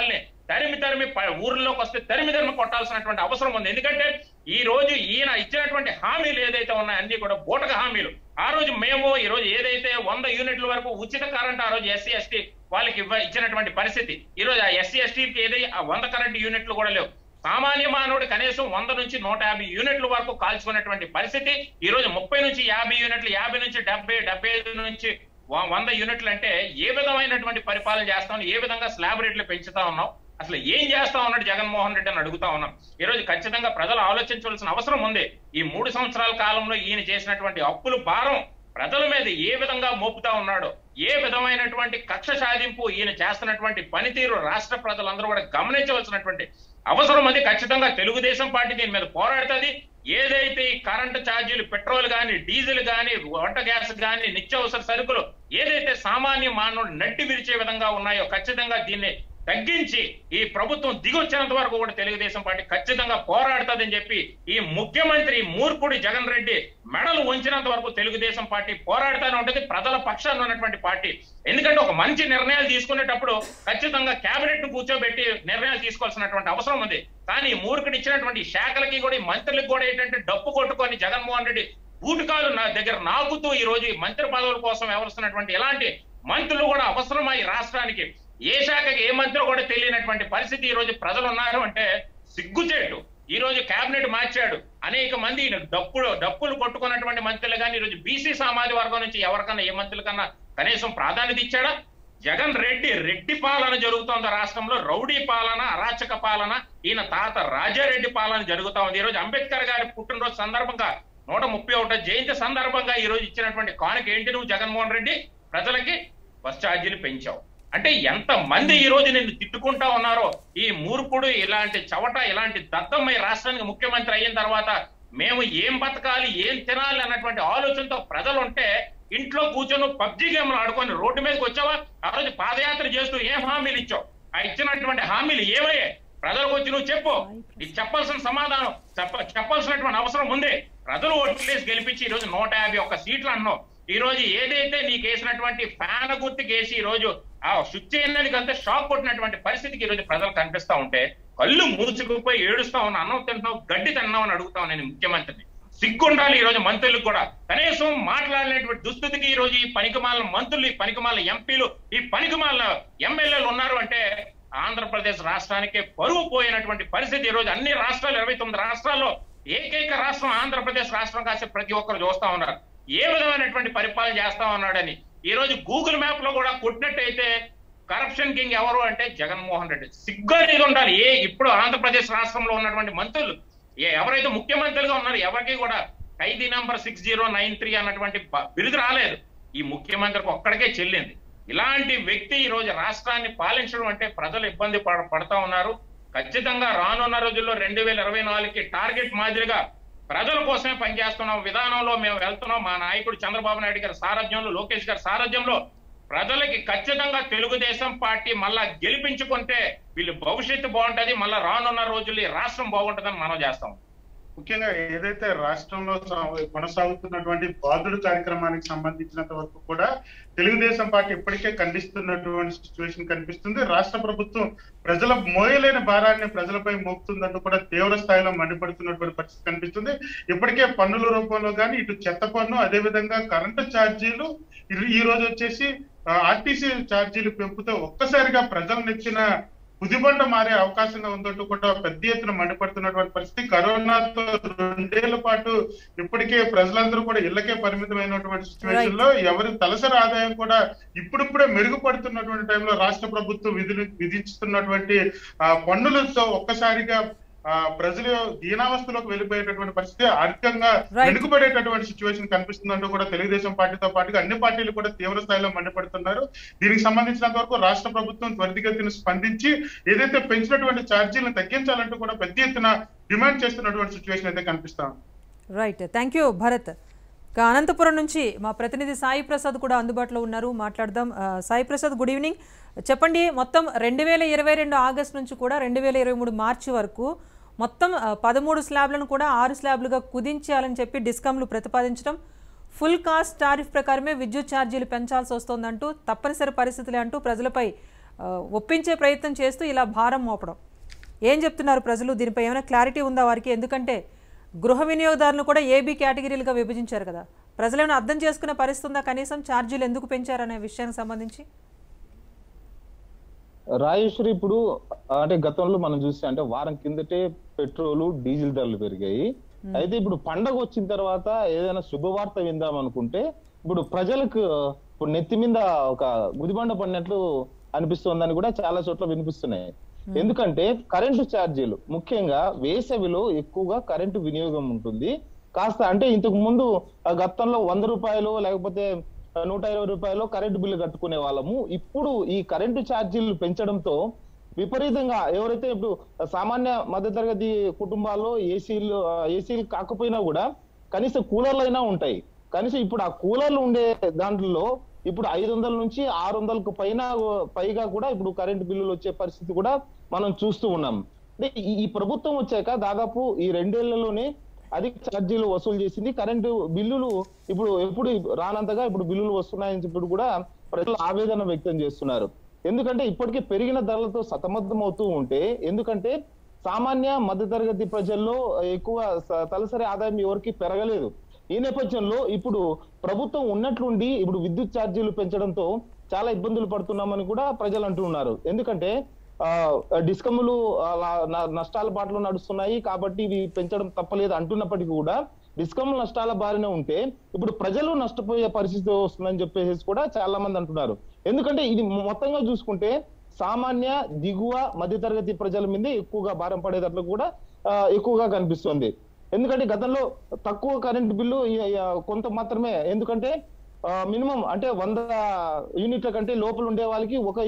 తరిమి తరిమి ప- ఊర్లోకి వస్తే తరిమి తరిమి కొట్టాల్సినటువంటి అవసరం ఉంది ఎందుకంటే ఈ రోజు ఈయన ఇచ్చినటువంటి హామీలు ఏదైతే ఉన్నాయో అన్ని కూడా బూటక హామీలు ఆ రోజు మేము ఈ రోజు ఏదైతే వంద యూనిట్ల వరకు ఉచిత కరెంట్ ఆ రోజు ఎస్సీ ఎస్టీ వాళ్ళకి ఇవ్వ ఇచ్చినటువంటి పరిస్థితి ఈ రోజు ఆ ఎస్సీ ఎస్టీకి ఏదై ఆ వంద కరెంట్ యూనిట్లు కూడా లేవు సామాన్య మానవుడు కనీసం వంద నుంచి నూట యాభై యూనిట్ల వరకు కాల్చుకున్నటువంటి పరిస్థితి ఈ రోజు ముప్పై నుంచి యాభై యూనిట్లు యాభై నుంచి డెబ్బై డెబ్బై ఐదు నుంచి వ- వంద యూనిట్లు అంటే ఏ విధమైనటువంటి పరిపాలన చేస్తాం ఏ విధంగా స్లాబ్ రేట్లు పెంచుతా ఉన్నాం అసలు ఏం చేస్తా ఉన్నాడు జగన్మోహన్ రెడ్డి అని అడుగుతా ఉన్నాం ఈ రోజు ఖచ్చితంగా ప్రజలు ఆలోచించవలసిన అవసరం ఉంది ఈ మూడు సంవత్సరాల కాలంలో ఈయన చేసినటువంటి అప్పుల భారం ప్రజల మీద ఏ విధంగా మోపుతా ఉన్నాడో ఏ విధమైనటువంటి కక్ష సాధింపు ఈయన చేస్తున్నటువంటి పనితీరు రాష్ట్ర ప్రజలందరూ కూడా గమనించవలసినటువంటి అవసరం ఉంది ఖచ్చితంగా తెలుగుదేశం పార్టీ దీని మీద పోరాడుతుంది ఏదైతే ఈ కరెంటు ఛార్జీలు పెట్రోల్ గాని డీజిల్ గాని వంట గ్యాస్ గాని నిత్యావసర సరుకులు ఏదైతే సామాన్య మానవుడు నడ్డి విరిచే విధంగా ఉన్నాయో ఖచ్చితంగా దీన్ని తగ్గించి ఈ ప్రభుత్వం దిగొచ్చినంత వరకు కూడా తెలుగుదేశం పార్టీ ఖచ్చితంగా పోరాడుతుందని చెప్పి ఈ ముఖ్యమంత్రి మూర్ఖుడి జగన్ రెడ్డి మెడలు వంచినంత వరకు తెలుగుదేశం పార్టీ పోరాడుతూనే ఉంటుంది ప్రజల పక్షాన ఉన్నటువంటి పార్టీ ఎందుకంటే ఒక మంచి నిర్ణయాలు తీసుకునేటప్పుడు ఖచ్చితంగా కేబినెట్ ను కూర్చోబెట్టి నిర్ణయాలు తీసుకోవాల్సినటువంటి అవసరం ఉంది కానీ ఈ మూర్ఖుడు ఇచ్చినటువంటి ఈ శాఖలకి కూడా ఈ మంత్రులకు కూడా ఏంటంటే డప్పు కొట్టుకొని జగన్మోహన్ రెడ్డి బూటకాలు నా దగ్గర నాకుతూ ఈ రోజు ఈ మంత్రి పదవుల కోసం వ్యవహరిస్తున్నటువంటి ఇలాంటి మంత్రులు కూడా అవసరమా ఈ రాష్ట్రానికి ఏ శాఖకి ఏ మంత్రి కూడా తెలియనటువంటి పరిస్థితి ఈ రోజు ప్రజలు ఉన్నారు అంటే సిగ్గుచేటు ఈ రోజు కేబినెట్ మార్చాడు అనేక మంది ఈయన డప్పులు డప్పులు కొట్టుకున్నటువంటి మంత్రులు కానీ ఈ రోజు బీసీ సామాజిక వర్గం నుంచి ఎవరికన్నా ఏ మంత్రుల కన్నా కనీసం ప్రాధాన్యత ఇచ్చాడా జగన్ రెడ్డి రెడ్డి పాలన జరుగుతోంది రాష్ట్రంలో రౌడీ పాలన అరాచక పాలన ఈయన తాత రాజారెడ్డి పాలన జరుగుతా ఉంది ఈ రోజు అంబేద్కర్ గారి పుట్టినరోజు సందర్భంగా నూట ముప్పై ఒకటో జయంతి సందర్భంగా ఈ రోజు ఇచ్చినటువంటి కానుక ఏంటి నువ్వు జగన్మోహన్ రెడ్డి ప్రజలకి బస్ ఛార్జీలు పెంచావు అంటే ఎంత మంది ఈ రోజు నిన్ను తిట్టుకుంటా ఉన్నారో ఈ మూర్ఖుడు ఇలాంటి చవట ఇలాంటి దత్తమ్మ ఈ రాష్ట్రానికి ముఖ్యమంత్రి అయిన తర్వాత మేము ఏం బతకాలి ఏం తినాలి అన్నటువంటి ఆలోచనతో ప్రజలు ఉంటే ఇంట్లో కూర్చొని పబ్జి గేమ్లు ఆడుకొని రోడ్డు మీదకి వచ్చావా ఆ రోజు పాదయాత్ర చేస్తూ ఏం హామీలు ఇచ్చావు ఆ ఇచ్చినటువంటి హామీలు ఏమయ్యాయి ప్రజలకు వచ్చి నువ్వు చెప్పు ఇది చెప్పాల్సిన సమాధానం చెప్ప చెప్పాల్సినటువంటి అవసరం ఉంది ప్రజలు ఓట్లేసి గెలిపించి ఈ రోజు నూట యాభై ఒక్క సీట్లు అన్నావు ఈ రోజు ఏదైతే నీకు వేసినటువంటి ఫ్యాన్ గుర్తుకి వేసి ఈ రోజు ఆ స్విచ్ అయినది కంటే షాక్ కొట్టినటువంటి పరిస్థితికి ఈ రోజు ప్రజలు కనిపిస్తా ఉంటే కళ్ళు మూసుకుపోయి ఏడుస్తా ఉన్నా అన్నం తింటున్నావు గడ్డి తిన్నావు అని అడుగుతావు నేను ముఖ్యమంత్రిని సిగ్గుండాలి ఈ రోజు మంత్రులకు కూడా కనీసం మాట్లాడినటువంటి దుస్థితికి ఈ రోజు ఈ పనికిమాల మంత్రులు ఈ పనికిమాల ఎంపీలు ఈ పనికిమాల ఎమ్మెల్యేలు ఉన్నారు అంటే ఆంధ్రప్రదేశ్ రాష్ట్రానికి పరువు పోయినటువంటి పరిస్థితి ఈ రోజు అన్ని రాష్ట్రాలు ఇరవై తొమ్మిది రాష్ట్రాల్లో ఏకైక రాష్ట్రం ఆంధ్రప్రదేశ్ రాష్ట్రం కాసి ప్రతి ఒక్కరు చూస్తా ఉన్నారు ఏ విధమైనటువంటి పరిపాలన చేస్తా ఉన్నాడని ఈ రోజు గూగుల్ మ్యాప్ లో కూడా కొట్టినట్టయితే కరప్షన్ కింగ్ ఎవరు అంటే జగన్మోహన్ రెడ్డి సిగ్గు అనేది ఉండాలి ఏ ఇప్పుడు ఆంధ్రప్రదేశ్ రాష్ట్రంలో ఉన్నటువంటి మంత్రులు ఏ ఎవరైతే ముఖ్యమంత్రులుగా ఉన్నారో ఎవరికి కూడా ఖైదీ number six zero nine three అన్నటువంటి బ- బిరుదు రాలేదు ఈ ముఖ్యమంత్రికి ఒక్కడికే చెల్లింది ఇలాంటి వ్యక్తి ఈ రోజు రాష్ట్రాన్ని పాలించడం అంటే ప్రజలు ఇబ్బంది పడ పడతా ఉన్నారు ఖచ్చితంగా రానున్న రోజుల్లో రెండు వేల ఇరవై నాలుగుకి టార్గెట్ మాదిరిగా ప్రజల కోసమే పనిచేస్తున్నాం విధానంలో మేము వెళ్తున్నాం మా నాయకుడు చంద్రబాబు నాయుడు గారి సారథ్యంలో లోకేష్ గారి సారథ్యంలో ప్రజలకి ఖచ్చితంగా తెలుగుదేశం పార్టీ మళ్ళా గెలిపించుకుంటే వీళ్ళు భవిష్యత్తు బాగుంటది మళ్ళా రానున్న రోజుల్లో ఈ రాష్ట్రం బాగుంటుందని మనం చేస్తాం ముఖ్యంగా ఏదైతే రాష్ట్రంలో సా- కొనసాగుతున్నటువంటి బాధుడు కార్యక్రమానికి సంబంధించినంత వరకు కూడా తెలుగుదేశం పార్టీ ఇప్పటికే ఖండిస్తున్నటువంటి సిచ్యువేషన్ కనిపిస్తుంది రాష్ట్ర ప్రభుత్వం ప్రజల మోయలేని భారాన్ని ప్రజలపై మోపుతుందంటూ కూడా తీవ్ర స్థాయిలో మండిపడుతున్నటువంటి పరిస్థితి కనిపిస్తుంది ఇప్పటికే పన్నుల రూపంలో కానీ ఇటు చెత్త పన్ను అదే విధంగా కరెంటు ఛార్జీలు ఈ- ఈ రోజు వచ్చేసి ఆర్టీసీ ఛార్జీలు పెంపుతో ఒక్కసారిగా ప్రజలు నెచ్చిన కుదిబండ మారే అవకాశంగా ఉందంటూ కూడా పెద్ద ఎత్తున మండిపడుతున్నటువంటి పరిస్థితి కరోనాతో రెండేళ్ల పాటు ఇప్పటికే ప్రజలందరూ కూడా ఇళ్లకే పరిమితమైనటువంటి సిచ్యువేషన్ లో ఎవరి తలసరి ఆదాయం కూడా ఇప్పుడిప్పుడే మెరుగుపడుతున్నటువంటి టైంలో రాష్ట్ర ప్రభుత్వం విధులు విధిస్తున్నటువంటి ఆ పన్నులతో ఒక్కసారిగా ఆ ప్రజలు దీనావస్థలోకి వెళ్ళిపోయేటటువంటి పరిస్థితి ఆర్థికంగా Right. వెనుకబడేటటువంటి సిచ్యువేషన్ కనిపిస్తుందంటూ కూడా తెలుగుదేశం పార్టీతో పాటుగా అన్ని పార్టీలు కూడా తీవ్ర స్థాయిలో మండిపడుతున్నారు దీనికి సంబంధించినంత వరకు రాష్ట్ర ప్రభుత్వం త్వరితగతిన స్పందించి ఏదైతే పెంచినటువంటి ఛార్జీలను తగ్గించాలంటూ కూడా పెద్ద ఎత్తున డిమాండ్ చేస్తున్నటువంటి సిచ్యువేషన్ అయితే కనిపిస్తా ఉంది రైట్ థ్యాంక్ యూ భరత్ ఇక అనంతపురం నుంచి మా ప్రతినిధి సాయి ప్రసాద్ కూడా అందుబాటులో ఉన్నారు మాట్లాడదాం ఆ, సాయి ప్రసాద్ గుడ్ ఈవినింగ్ చెప్పండి మొత్తం రెండు వేల ఇరవై రెండు ఆగస్ట్ నుంచి కూడా రెండు వేల ఇరవై మూడు మార్చి వరకు మొత్తం ఆ, పదమూడు స్లాబ్లను కూడా ఆరు స్లాబ్లుగా కుదించాలని చెప్పి డిస్కంలు ప్రతిపాదించడం ఫుల్ కాస్ట్ టారిఫ్ ప్రకారమే విద్యుత్ ఛార్జీలు పెంచాల్సి వస్తోందంటూ తప్పనిసరి పరిస్థితులే అంటూ ప్రజలపై ఆ, ఒప్పించే ప్రయత్నం చేస్తూ ఇలా భారం మోపడం ఏం చెప్తున్నారు ప్రజలు దీనిపై ఏమైనా క్లారిటీ ఉందా వారికి ఎందుకంటే గృహ వినియోగదారులను కూడా ఏబీ కేటగిరీలుగా విభజించారు కదా ప్రజలు ఏమైనా అర్థం చేసుకునే పరిస్థితి ఉందా కనీసం ఛార్జీలు ఎందుకు పెంచారనే విషయానికి సంబంధించి రాజేశ్వరి ఇప్పుడు అంటే గతంలో మనం చూస్తే అంటే వారం కిందటే పెట్రోల్ డీజిల్ ధరలు పెరిగాయి అయితే ఇప్పుడు పండగ వచ్చిన తర్వాత ఏదైనా శుభవార్త విందాం అనుకుంటే ఇప్పుడు ప్రజలకు ఇప్పుడు నెత్తి మీద ఒక గుదిబండ పడినట్లు అనిపిస్తోందని కూడా చాలా చోట్ల వినిపిస్తున్నాయి ఎందుకంటే కరెంటు ఛార్జీలు ముఖ్యంగా వేసవిలో ఎక్కువగా కరెంటు వినియోగం ఉంటుంది కాస్త అంటే ఇంతకు ముందు ఆ గతంలో వంద రూపాయలు లేకపోతే నూట ఇరవై రూపాయలు కరెంటు బిల్లు కట్టుకునే వాళ్ళము ఇప్పుడు ఈ కరెంటు ఛార్జీలు పెంచడంతో విపరీతంగా ఎవరైతే ఇప్పుడు సామాన్య మధ్యతరగతి కుటుంబాల్లో ఏసీలు ఏసీలు కాకపోయినా కూడా కనీసం కూలర్లు అయినా ఉంటాయి కనీసం ఇప్పుడు ఆ కూలర్లు ఉండే దాంట్లో ఇప్పుడు ఐదు వందల నుంచి ఆరు వందలకు పైన పైగా కూడా ఇప్పుడు కరెంటు బిల్లులు వచ్చే పరిస్థితి కూడా మనం చూస్తూ ఉన్నాం అంటే ఈ- ఈ ప్రభుత్వం వచ్చాక దాదాపు ఈ రెండేళ్లలోనే అధిక ఛార్జీలు వసూలు చేసింది కరెంటు బిల్లులు ఇప్పుడు ఎప్పుడు రానంతగా ఇప్పుడు బిల్లులు వస్తున్నాయని చెప్పి కూడా ప్రజలు ఆవేదన వ్యక్తం చేస్తున్నారు ఎందుకంటే ఇప్పటికే పెరిగిన ధరలతో సతమతం అవుతూ ఉంటే ఎందుకంటే సామాన్య మధ్యతరగతి ప్రజల్లో ఎక్కువ స- తలసరి ఆదాయం ఎవరికి పెరగలేదు ఈ నేపథ్యంలో ఇప్పుడు ప్రభుత్వం ఉన్నట్లుండి ఇప్పుడు విద్యుత్ ఛార్జీలు పెంచడంతో చాలా ఇబ్బందులు పడుతున్నామని కూడా ప్రజలు అంటున్నారు ఎందుకంటే ఆ డిస్కమ్లు అలా న- నష్టాల బాటలో నడుస్తున్నాయి కాబట్టి ఇవి పెంచడం తప్పలేదు అంటున్నప్పటికీ కూడా డిస్కమ్ నష్టాల బారిన ఉంటే ఇప్పుడు ప్రజలు నష్టపోయే పరిస్థితి వస్తుందని చెప్పేసి కూడా చాలా మంది అంటున్నారు ఎందుకంటే ఇది మొత్తంగా చూసుకుంటే సామాన్య దిగువ మధ్యతరగతి ప్రజల మీద ఎక్కువగా భారం పడేటట్లు కూడా ఆ, ఎక్కువగా కనిపిస్తుంది ఎందుకంటే గతంలో తక్కువ కరెంట్ బిల్లు ఈ- ఈ, కొంత మాత్రమే ఎందుకంటే మినిమం అంటే వంద యూనిట్ల కంటే లోపల ఉండే వాళ్ళకి ఒక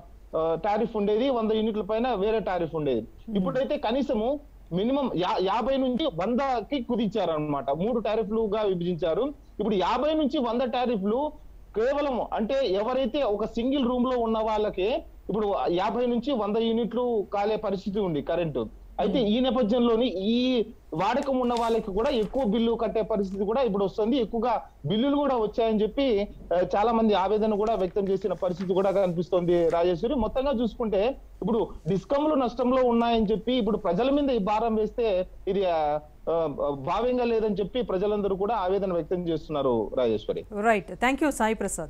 టారిఫ్ ఉండేది వంద యూనిట్ల పైన వేరే టారిఫ్ ఉండేది ఇప్పుడైతే కనీసము మినిమం యా- యాభై నుంచి వందకి కుదించారు అనమాట మూడు టారిఫ్లుగా విభజించారు ఇప్పుడు యాభై నుంచి వంద టారిఫ్లు కేవలం అంటే ఎవరైతే ఒక సింగిల్ రూమ్ లో ఉన్న వాళ్ళకే ఇప్పుడు యాభై నుంచి వంద యూనిట్లు కాలే పరిస్థితి ఉంది కరెంటు అయితే ఈ నేపథ్యంలోని ఈ వాడకం ఉన్న వాళ్ళకి కూడా ఎక్కువ బిల్లు కట్టే పరిస్థితి కూడా ఇప్పుడు వస్తుంది ఎక్కువగా బిల్లులు కూడా వచ్చాయని చెప్పి ఆ, చాలా మంది ఆవేదన కూడా వ్యక్తం చేసిన పరిస్థితి కూడా కనిపిస్తోంది రాజేశ్వరి మొత్తంగా చూసుకుంటే ఇప్పుడు డిస్కమ్లు నష్టంలో ఉన్నాయని చెప్పి ఇప్పుడు ప్రజల మీద ఈ భారం వేస్తే ఇది ఆ, ఆ, భావ్యంగా లేదని చెప్పి ప్రజలందరూ కూడా ఆవేదన వ్యక్తం చేస్తున్నారు Rajeswari right thank you Sai Prasad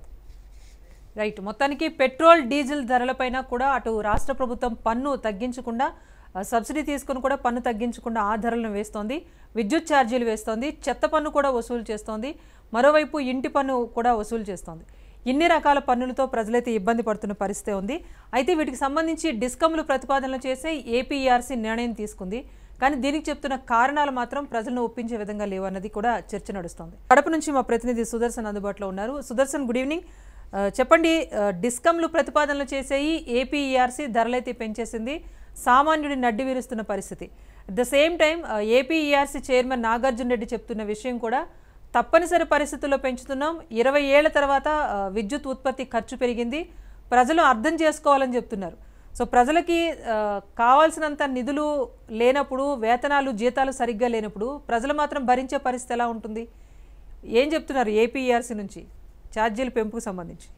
right మొత్తానికి పెట్రోల్ డీజిల్ ధరలపైన కూడా అటు రాష్ట్ర ప్రభుత్వం పన్ను తగ్గించకుండా ఆ, సబ్సిడీ తీసుకుని కూడా పన్ను తగ్గించకుండా ఆ ధరలను వేస్తోంది విద్యుత్ ఛార్జీలు వేస్తోంది చెత్త పన్ను కూడా వసూలు చేస్తోంది మరోవైపు ఇంటి పన్ను కూడా వసూలు చేస్తోంది ఇన్ని రకాల పన్నులతో ప్రజలైతే ఇబ్బంది పడుతున్న పరిస్థితి ఉంది అయితే వీటికి సంబంధించి డిస్కమ్లు ప్రతిపాదనలు చేసే ఏపీఈఆర్సీ నిర్ణయం తీసుకుంది కానీ దీనికి చెప్తున్న కారణాలు మాత్రం ప్రజలను ఒప్పించే విధంగా లేవన్నది కూడా చర్చ నడుస్తోంది కడప నుంచి మా ప్రతినిధి సుదర్శన్ అందుబాటులో ఉన్నారు సుదర్శన్ గుడ్ ఈవినింగ్ ఆ, చెప్పండి ఆ, డిస్కమ్లు ప్రతిపాదనలు చేసేయి ఏపీఈఆర్సీ ధరలైతే పెంచేసింది సామాన్యుడి నడ్డి విరుస్తున్న పరిస్థితి at the same time APERC chairman Nagarjuna Reddy చెప్తున్న విషయం కూడా తప్పనిసరి పరిస్థితుల్లో పెంచుతున్నాం ఇరవై ఏళ్ల తర్వాత ఆ, విద్యుత్ ఉత్పత్తి ఖర్చు పెరిగింది ప్రజలు అర్థం చేసుకోవాలని చెప్తున్నారు సో ప్రజలకి ఆ, కావాల్సినంత నిధులు లేనప్పుడు వేతనాలు జీతాలు సరిగ్గా లేనప్పుడు ప్రజలు మాత్రం భరించే పరిస్థితి ఎలా ఉంటుంది ఏం చెప్తున్నారు ఏపీఈఆర్సీ నుంచి ఛార్జీల పెంపుకు సంబంధించి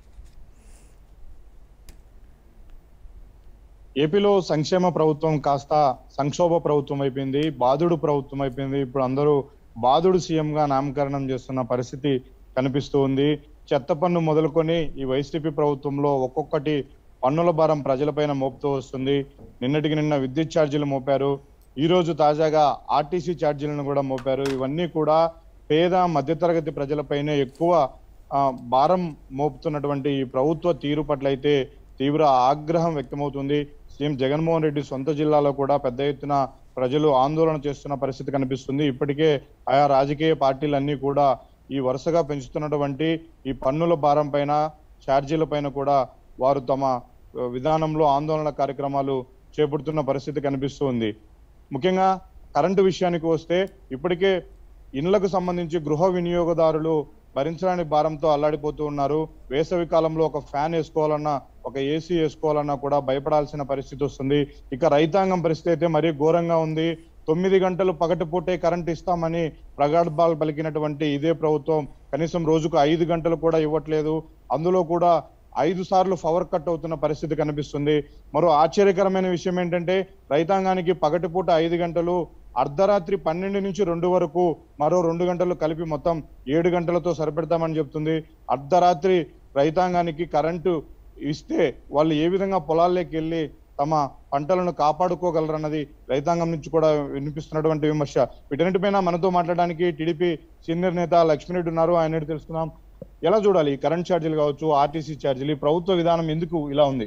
ఏపీలో సంక్షేమ ప్రభుత్వం కాస్త సంక్షోభ ప్రభుత్వం అయిపోయింది బాధుడు ప్రభుత్వం అయిపోయింది ఇప్పుడు అందరూ బాధుడు సీఎం గా నామకరణం చేస్తున్న పరిస్థితి కనిపిస్తూ ఉంది చెత్త పన్ను మొదలుకొని ఈ వైసీపీ ప్రభుత్వంలో ఒక్కొక్కటి పన్నుల భారం ప్రజలపైన మోపుతూ వస్తుంది నిన్నటికి నిన్న విద్యుత్ ఛార్జీలు మోపారు ఈ రోజు తాజాగా ఆర్టీసీ ఛార్జీలను కూడా మోపారు ఇవన్నీ కూడా పేద మధ్యతరగతి ప్రజలపైనే ఎక్కువ ఆ, భారం మోపుతున్నటువంటి ఈ ప్రభుత్వ తీరు పట్ల అయితే తీవ్ర ఆగ్రహం వ్యక్తమవుతుంది సీఎం జగన్మోహన్ రెడ్డి సొంత జిల్లాలో కూడా పెద్ద ఎత్తున ప్రజలు ఆందోళన చేస్తున్న పరిస్థితి కనిపిస్తుంది ఇప్పటికే ఆయా రాజకీయ పార్టీలన్నీ కూడా ఈ వరుసగా పెంచుతున్నటువంటి ఈ పన్నుల భారం పైన ఛార్జీల పైన కూడా వారు తమ ఆ, విధానంలో ఆందోళన కార్యక్రమాలు చేపడుతున్న పరిస్థితి కనిపిస్తుంది ముఖ్యంగా కరెంటు విషయానికి వస్తే ఇప్పటికే ఇండ్లకు సంబంధించి గృహ వినియోగదారులు భరించడానికి భారంతో అల్లాడిపోతూ ఉన్నారు వేసవి కాలంలో ఒక ఫ్యాన్ వేసుకోవాలన్నా ఒక ఏసీ వేసుకోవాలన్నా కూడా భయపడాల్సిన పరిస్థితి వస్తుంది ఇక రైతాంగం పరిస్థితి అయితే మరీ ఘోరంగా ఉంది తొమ్మిది గంటలు పగటిపూటే కరెంట్ ఇస్తామని ప్రగాఢాలు పలికినటువంటి ఇదే ప్రభుత్వం కనీసం రోజుకు ఐదు గంటలు కూడా ఇవ్వట్లేదు అందులో కూడా ఐదు సార్లు పవర్ కట్ అవుతున్న పరిస్థితి కనిపిస్తుంది మరో ఆశ్చర్యకరమైన విషయం ఏంటంటే రైతాంగానికి పగటిపూట ఐదు గంటలు అర్ధరాత్రి పన్నెండు నుంచి రెండు వరకు మరో రెండు గంటలు కలిపి మొత్తం ఏడు గంటలతో సరిపెడతామని చెప్తుంది అర్ధరాత్రి రైతాంగానికి కరెంటు ఇస్తే వాళ్ళు ఏ విధంగా పొలాల్లోకి వెళ్ళి తమ పంటలను కాపాడుకోగలరన్నది రైతాంగం నుంచి కూడా వినిపిస్తున్నటువంటి విమర్శ వీటన్నిటిపైన మనతో మాట్లాడడానికి టీడీపీ సీనియర్ నేత లక్ష్మీరెడ్డి ఉన్నారు ఆయన అడిగి తెలుసుకుందాం ఎలా చూడాలి ఈ కరెంట్ ఛార్జీలు కావచ్చు ఆర్టీసీ ఛార్జీలు ఈ ప్రభుత్వ విధానం ఎందుకు ఇలా ఉంది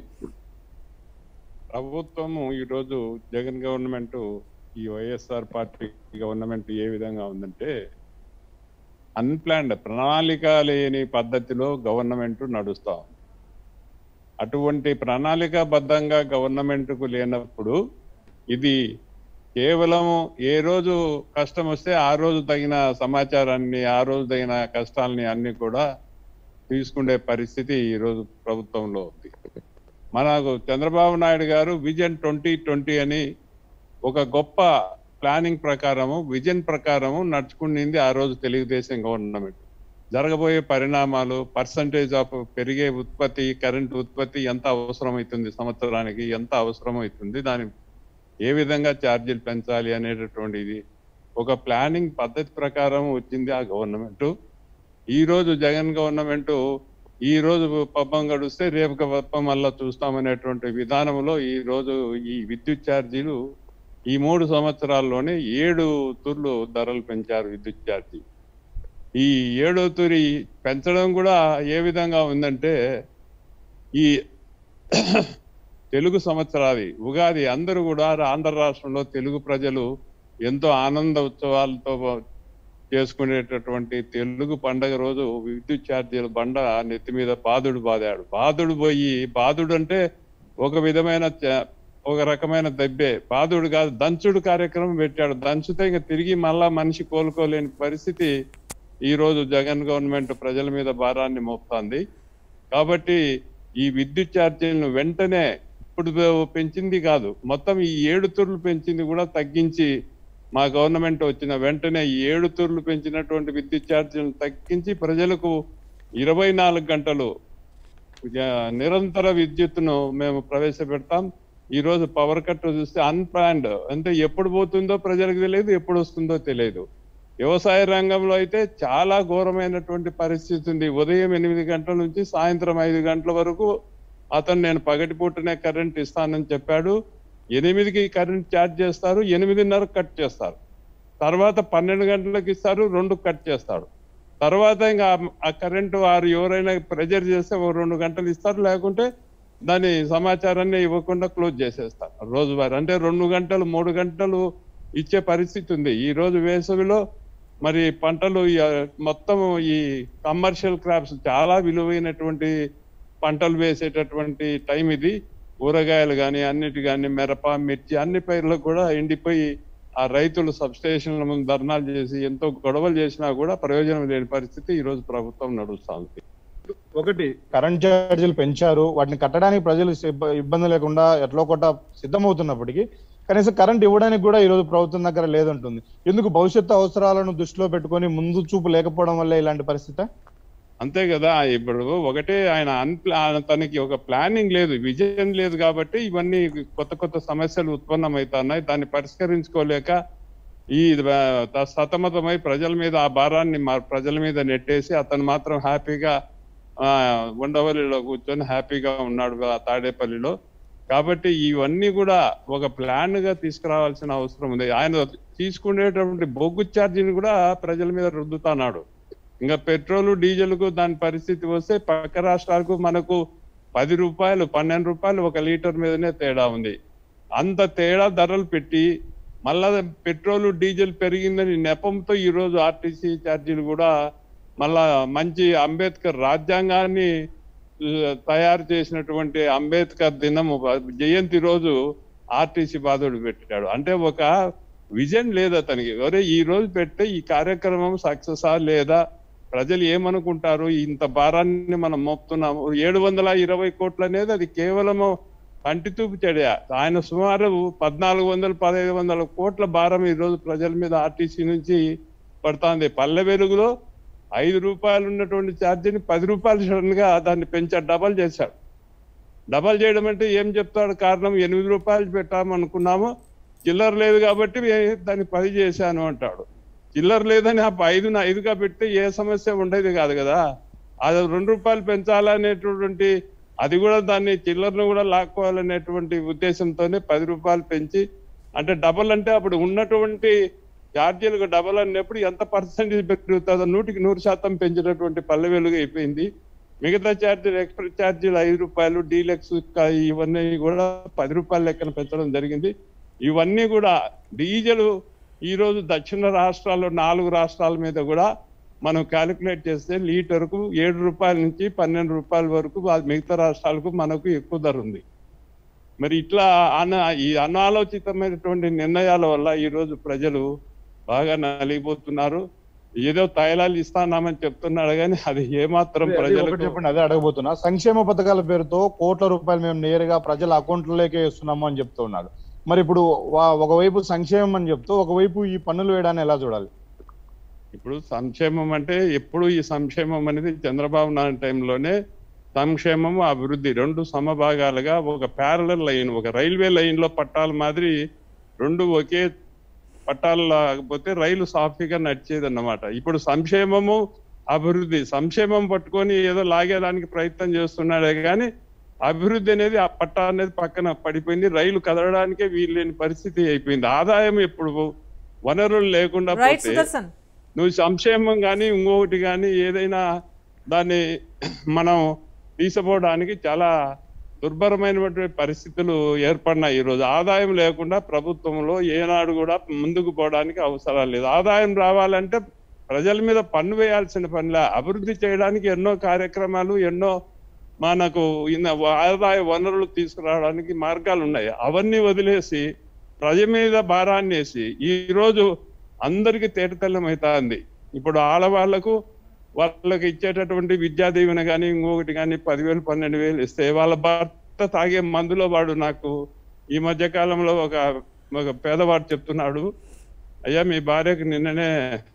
ప్రభుత్వము ఈరోజు జగన్ గవర్నమెంట్ ఈ వైఎస్ఆర్ పార్టీ గవర్నమెంట్ ఏ విధంగా ఉందంటే అన్ప్లాన్డ్ ప్రణాళిక లేని పద్ధతిలో గవర్నమెంట్ నడుస్తా ఉంది. అటువంటి ప్రణాళికాబద్ధంగా గవర్నమెంట్ కు లేనప్పుడు ఇది కేవలం ఏ రోజు కష్టం వస్తే ఆ రోజు తగిన సమాచారాన్ని ఆ రోజు తగిన కష్టాలని అన్ని కూడా తీసుకునే పరిస్థితి ఈ రోజు ప్రభుత్వంలో ఉంది మనకు చంద్రబాబు నాయుడు గారు విజన్ ట్వంటీ ట్వంటీ అని ఒక గొప్ప ప్లానింగ్ ప్రకారము విజన్ ప్రకారము నడుచుకునింది ఆ రోజు తెలుగుదేశం గవర్నమెంట్ జరగబోయే పరిణామాలు పర్సంటేజ్ ఆఫ్ పెరిగే ఉత్పత్తి కరెంట్ ఉత్పత్తి ఎంత అవసరమవుతుంది సంవత్సరానికి ఎంత అవసరమవుతుంది దాని ఏ విధంగా ఛార్జీలు పెంచాలి అనేటటువంటిది ఒక ప్లానింగ్ పద్ధతి ప్రకారం వచ్చింది ఆ గవర్నమెంట్ ఈ రోజు జగన్ గవర్నమెంట్ ఈ రోజు పబ్బం గడిస్తే రేపు పబ్బం మళ్ళా చూస్తామనేటువంటి విధానంలో ఈ రోజు ఈ విద్యుత్ ఛార్జీలు ఈ మూడు సంవత్సరాల్లోనే ఏడు తుర్లు ధరలు పెంచారు విద్యుత్ ఛార్జీ ఈ ఏడో తురి పెంచడం కూడా ఏ విధంగా ఉందంటే ఈ తెలుగు సంవత్సరాది ఉగాది అందరూ కూడా ఆంధ్ర రాష్ట్రంలో తెలుగు ప్రజలు ఎంతో ఆనంద ఉత్సవాలతో చేసుకునేటటువంటి తెలుగు పండగ రోజు విద్యుత్ ఛార్జీల బండ నెత్తి మీద బాధుడు బాదాడు బాధుడు పోయి బాధుడు అంటే ఒక విధమైన చ- ఒక రకమైన దెబ్బే బాధుడు కాదు దంచుడు కార్యక్రమం పెట్టాడు దంచితే ఇంకా తిరిగి మళ్ళా మనిషి కోలుకోలేని పరిస్థితి ఈ రోజు జగన్ గవర్నమెంట్ ప్రజల మీద భారాన్ని మోపుతోంది కాబట్టి ఈ విద్యుత్ ఛార్జీలను వెంటనే ఇప్పుడు పెంచింది కాదు మొత్తం ఈ ఏడు తుర్లు పెంచింది కూడా తగ్గించి మా గవర్నమెంట్ వచ్చిన వెంటనే ఈ ఏడు తుర్లు పెంచినటువంటి విద్యుత్ ఛార్జీలను తగ్గించి ప్రజలకు ఇరవై నాలుగు గంటలు ఆ, నిరంతర విద్యుత్తును మేము ప్రవేశపెడతాం ఈ రోజు పవర్ కట్ చూస్తే అన్ప్లాన్డ్ అంటే ఎప్పుడు పోతుందో ప్రజలకు తెలియదు ఎప్పుడు వస్తుందో తెలియదు వ్యవసాయ రంగంలో అయితే చాలా ఘోరమైనటువంటి పరిస్థితి ఉంది ఉదయం ఎనిమిది గంటల నుంచి సాయంత్రం ఐదు గంటల వరకు అతను నేను పగటిపూటనే కరెంట్ ఇస్తానని చెప్పాడు ఎనిమిదికి కరెంట్ ఛార్జ్ చేస్తారు ఎనిమిదిన్నర కట్ చేస్తారు తర్వాత పన్నెండు గంటలకు ఇస్తారు రెండు కట్ చేస్తాడు తర్వాత ఇంకా ఆ- ఆ కరెంటు వారు ఎవరైనా ప్రెజర్ చేస్తే ఓ రెండు గంటలు ఇస్తారు లేకుంటే దాని సమాచారాన్ని ఇవ్వకుండా క్లోజ్ చేసేస్తారు రోజువారీ అంటే రెండు గంటలు మూడు గంటలు ఇచ్చే పరిస్థితి ఉంది ఈ రోజు వేసవిలో మరి పంటలు ఈ, ఆ, మొత్తం ఈ కమర్షియల్ క్రాప్స్ చాలా విలువైనటువంటి పంటలు వేసేటటువంటి టైం ఇది కూరగాయలు కానీ అన్నిటి కానీ మిరప మిర్చి అన్ని పైర్లకు కూడా ఎండిపోయి ఆ రైతులు సబ్స్టేషన్ల ముందు ధర్నాలు చేసి ఎంతో గొడవలు చేసినా కూడా ప్రయోజనం లేని పరిస్థితి ఈ రోజు ప్రభుత్వం నడుస్తుంది ఒకటి కరెంట్ ఛార్జీలు పెంచారు వాటిని కట్టడానికి ప్రజలు ఇబ్బ- ఇబ్బంది లేకుండా ఎట్లో కొట్ట సిద్ధమవుతున్నప్పటికీ కనీసం కరెంట్ ఇవ్వడానికి కూడా ఈ రోజు ప్రభుత్వం దగ్గర లేదంటుంది ఎందుకు భవిష్యత్తు అవసరాలను దృష్టిలో పెట్టుకొని ముందు చూపు లేకపోవడం వల్ల ఇలాంటి పరిస్థితి అంతే కదా ఇప్పుడు ఒకటే ఆయన అన్ప్లా తనకి ఒక ప్లానింగ్ లేదు విజన్ లేదు కాబట్టి ఇవన్నీ కొత్త కొత్త సమస్యలు ఉత్పన్నమవుతున్నాయి దాన్ని పరిష్కరించుకోలేక ఈ ఆ, సతమతమై ప్రజల మీద ఆ భారాన్ని మా ప్రజల మీద నెట్టేసి అతను మాత్రం హ్యాపీగా ఆ ఉండవల్లిలో కూర్చొని హ్యాపీగా ఉన్నాడు ఆ తాడేపల్లిలో కాబట్టి ఇవన్నీ కూడా ఒక ప్లాన్ గా తీసుకురావాల్సిన అవసరం ఉంది ఆయన తీసుకునేటువంటి బొగ్గు ఛార్జీని కూడా ప్రజల మీద రుద్దుతున్నాడు ఇంకా పెట్రోల్ డీజిల్ కు దాని పరిస్థితి వస్తే పక్క రాష్ట్రాలకు మనకు పది రూపాయలు పన్నెండు రూపాయలు ఒక లీటర్ మీదనే తేడా ఉంది అంత తేడా ధరలు పెట్టి మళ్ళా పెట్రోల్ డీజిల్ పెరిగిందని నెపంతో ఈ రోజు ఆర్టీసీ ఛార్జీలు కూడా మళ్ళా మంచి అంబేద్కర్ రాజ్యాంగాన్ని ఆ, తయారు చేసినటువంటి అంబేద్కర్ దినము జయంతి రోజు ఆర్టీసీ బాధుడు పెట్టాడు అంటే ఒక విజన్ లేదు అతనికి ఎవరే ఈ రోజు పెడితే ఈ కార్యక్రమం సక్సెస్ ఆ లేదా ప్రజలు ఏమనుకుంటారు ఇంత భారాన్ని మనం మోపుతున్నాము ఏడు వందల ఇరవై కోట్లు అనేది అది కేవలము కంటితూపు చెడే ఆయన సుమారు పద్నాలుగు వందలు పదహైదు వందల కోట్ల భారం ఈ రోజు ప్రజల మీద ఆర్టీసీ నుంచి పడుతుంది పల్లె వెలుగులో ఐదు రూపాయలు ఉన్నటువంటి ఛార్జీని పది రూపాయలు సడన్ గా దాన్ని పెంచాడు డబల్ చేశాడు డబల్ చేయడం అంటే ఏం చెప్తాడు కారణం ఎనిమిది రూపాయలు పెట్టామనుకున్నాము చిల్లర లేదు కాబట్టి మే- దాన్ని పది చేశాను అంటాడు చిల్లర లేదని ఆ ఐదుని ఐదుగా పెడితే ఏ సమస్య ఉండేది కాదు కదా అది రెండు రూపాయలు పెంచాలనేటటువంటి అది కూడా దాన్ని చిల్లరను కూడా లాక్కోవాలనేటువంటి ఉద్దేశంతోనే పది రూపాయలు పెంచి అంటే డబల్ అంటే అప్పుడు ఉన్నటువంటి ఛార్జీలకు డబల్ అన్నప్పుడు ఎంత పర్సెంటేజ్ పెరుగుతుందో నూటికి నూరు శాతం పెంచినటువంటి పల్లె వెలుగు అయిపోయింది మిగతా ఛార్జీలు ఎక్స్ప్రెస్ ఛార్జీలు ఐదు రూపాయలు డీలక్స్ కా- ఇవన్నీ కూడా పది రూపాయల లెక్కన పెంచడం జరిగింది ఇవన్నీ కూడా డీజిల్ ఈ రోజు దక్షిణ రాష్ట్రాల్లో నాలుగు రాష్ట్రాల మీద కూడా మనం క్యాలిక్యులేట్ చేస్తే లీటర్కు ఏడు రూపాయల నుంచి పన్నెండు రూపాయల వరకు ఆ మిగతా రాష్ట్రాలకు మనకు ఎక్కువ ధర ఉంది మరి ఇట్లా అన ఈ అనాలోచితమైనటువంటి నిర్ణయాల వల్ల ఈ రోజు ప్రజలు బాగా నలిగిపోతున్నారు ఏదో తైలాలు ఇస్తానామని చెప్తున్నాడు కానీ అది ఏమాత్రం అదే ఒకటి ప్రజలకు చెప్పండి అదే అడగబోతున్నా సంక్షేమ పథకాల పేరుతో కోట్ల రూపాయలు మేము నేరుగా ప్రజల అకౌంట్లలోకే ఇస్తున్నాము అని చెప్తూ ఉన్నారు మరి ఇప్పుడు వా- ఒకవైపు సంక్షేమం అని చెప్తూ ఒకవైపు ఈ పన్నులు వేయడాన్ని ఎలా చూడాలి ఇప్పుడు సంక్షేమం అంటే ఎప్పుడు ఈ సంక్షేమం అనేది చంద్రబాబు నాయుడు టైంలోనే సంక్షేమము అభివృద్ధి రెండు సమభాగాలుగా ఒక ప్యారలల్ లైన్ ఒక రైల్వే లైన్ లో పట్టాల మాదిరి రెండు ఒకే పట్టాలు లేకపోతే రైలు సాఫీగా నడిచేది అన్నమాట ఇప్పుడు సంక్షేమము అభివృద్ధి సంక్షేమం పట్టుకొని ఏదో లాగేదానికి ప్రయత్నం చేస్తున్నాడే కానీ అభివృద్ధి అనేది ఆ పట్టా అనేది పక్కన పడిపోయింది రైలు కదలడానికే వీల్లేని పరిస్థితి అయిపోయింది ఆదాయం ఎప్పుడు వనరులు లేకుండా రైట్ పోతే సుదర్శన్ నువ్వు సంక్షేమం కానీ ఇంకొకటి కానీ ఏదైనా దాన్ని మనం తీసుకోవడానికి చాలా దుర్భరమైనటువంటి పరిస్థితులు ఏర్పడినాయి ఈ రోజు ఆదాయం లేకుండా ప్రభుత్వంలో ఏనాడు కూడా ముందుకు పోవడానికి అవసరం లేదు ఆదాయం రావాలంటే ప్రజల మీద పన్ను వేయాల్సిన పనిలే అభివృద్ధి చేయడానికి ఎన్నో కార్యక్రమాలు ఎన్నో మనకు ఇన్న ఆదాయ వనరులు తీసుకురావడానికి మార్గాలు ఉన్నాయి అవన్నీ వదిలేసి ప్రజ మీద భారాన్ని వేసి ఈ రోజు అందరికి తేటతెల్లం అవుతుంది ఇప్పుడు ఆడవాళ్లకు వాళ్ళకి ఇచ్చేటటువంటి విద్యా దీవెన కానీ ఇంకొకటి కానీ పదివేలు పన్నెండు వేలు ఇస్తే వాళ్ళ భర్త తాగే మందులో వాడు నాకు ఈ మధ్య కాలంలో ఒక ఒక పేదవాడు చెప్తున్నాడు అయ్యా మీ భార్యకు నిన్ననే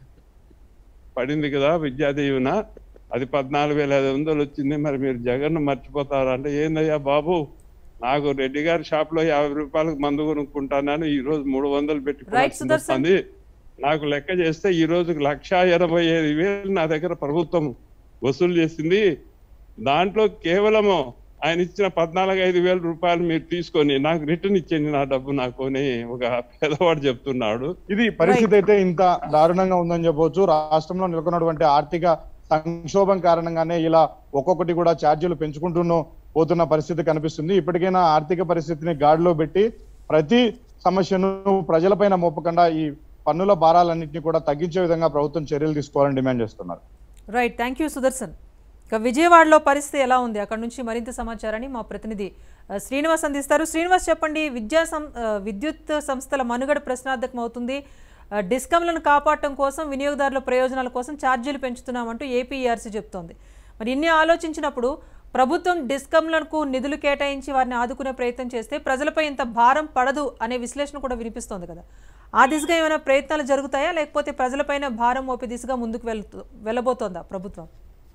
పడింది కదా విద్యా దీవెన అది పద్నాలుగు వేల ఐదు వందలు వచ్చింది మరి మీరు జగన్ మర్చిపోతారా అంటే ఏందయ్యా బాబు నాకు రెడ్డి గారి షాప్ లో యాభై రూపాయలకు మందు కొనుక్కుంటానని ఈ రోజు మూడు వందలు పెట్టి Right, కొనాల్సి సుదర్శన్. వస్తుంది నాకు లెక్క చేస్తే ఈ రోజు లక్ష ఎనభై ఐదు వేలు నా దగ్గర ప్రభుత్వం వసూలు చేసింది దాంట్లో కేవలము ఆయన ఇచ్చిన పద్నాలుగు ఐదు వేల రూపాయలు మీరు తీసుకొని నాకు రిటర్న్ ఇచ్చేయండి నా డబ్బు నాకు అని ఒక పేదవాడు చెప్తున్నాడు ఇది పరిస్థితి అయితే ఇంత దారుణంగా ఉందని చెప్పవచ్చు రాష్ట్రంలో నెలకొన్నటువంటి ఆర్థిక సంక్షోభం కారణంగానే ఇలా ఒక్కొక్కటి కూడా ఛార్జీలు పెంచుకుంటూ పోతున్న పరిస్థితి కనిపిస్తుంది ఇప్పటికైనా ఆర్థిక పరిస్థితిని గాడిలో పెట్టి ప్రతి సమస్యను ప్రజలపైన మోపకుండా ఈ పన్నుల భారాలన్నింటినీ కూడా తగ్గించే విధంగా ప్రభుత్వం చర్యలు తీసుకోవాలని డిమాండ్ చేస్తున్నారు రైట్ థ్యాంక్ యూ సుదర్శన్ ఇక విజయవాడలో పరిస్థితి ఎలా ఉంది అక్కడ నుంచి మరింత సమాచారాన్ని మా ప్రతినిధి ఆ, శ్రీనివాస్ అందిస్తారు శ్రీనివాస్ చెప్పండి విద్యా సం ఆ, విద్యుత్ సంస్థల మనుగడ ప్రశ్నార్థకం అవుతుంది ఆ, డిస్కంలను కాపాడటం కోసం వినియోగదారుల ప్రయోజనాల కోసం ఛార్జీలు పెంచుతున్నామంటూ ఏపీఈఆర్సీ చెప్తోంది మరి ఇన్ని ఆలోచించినప్పుడు ప్రభుత్వం డిస్కంలకు నిధులు కేటాయించి వారిని ఆదుకునే ప్రయత్నం చేస్తే ప్రజలపై ఇంత భారం పడదు అనే విశ్లేషణ కూడా వినిపిస్తోంది కదా ఆ దిశగా ఏమైనా ప్రయత్నాలు జరుగుతాయా లేకపోతే ప్రజలపైన భారం మోపే దిశగా ముందుకు వెళ్తూ వెళ్ళబోతోందా ప్రభుత్వం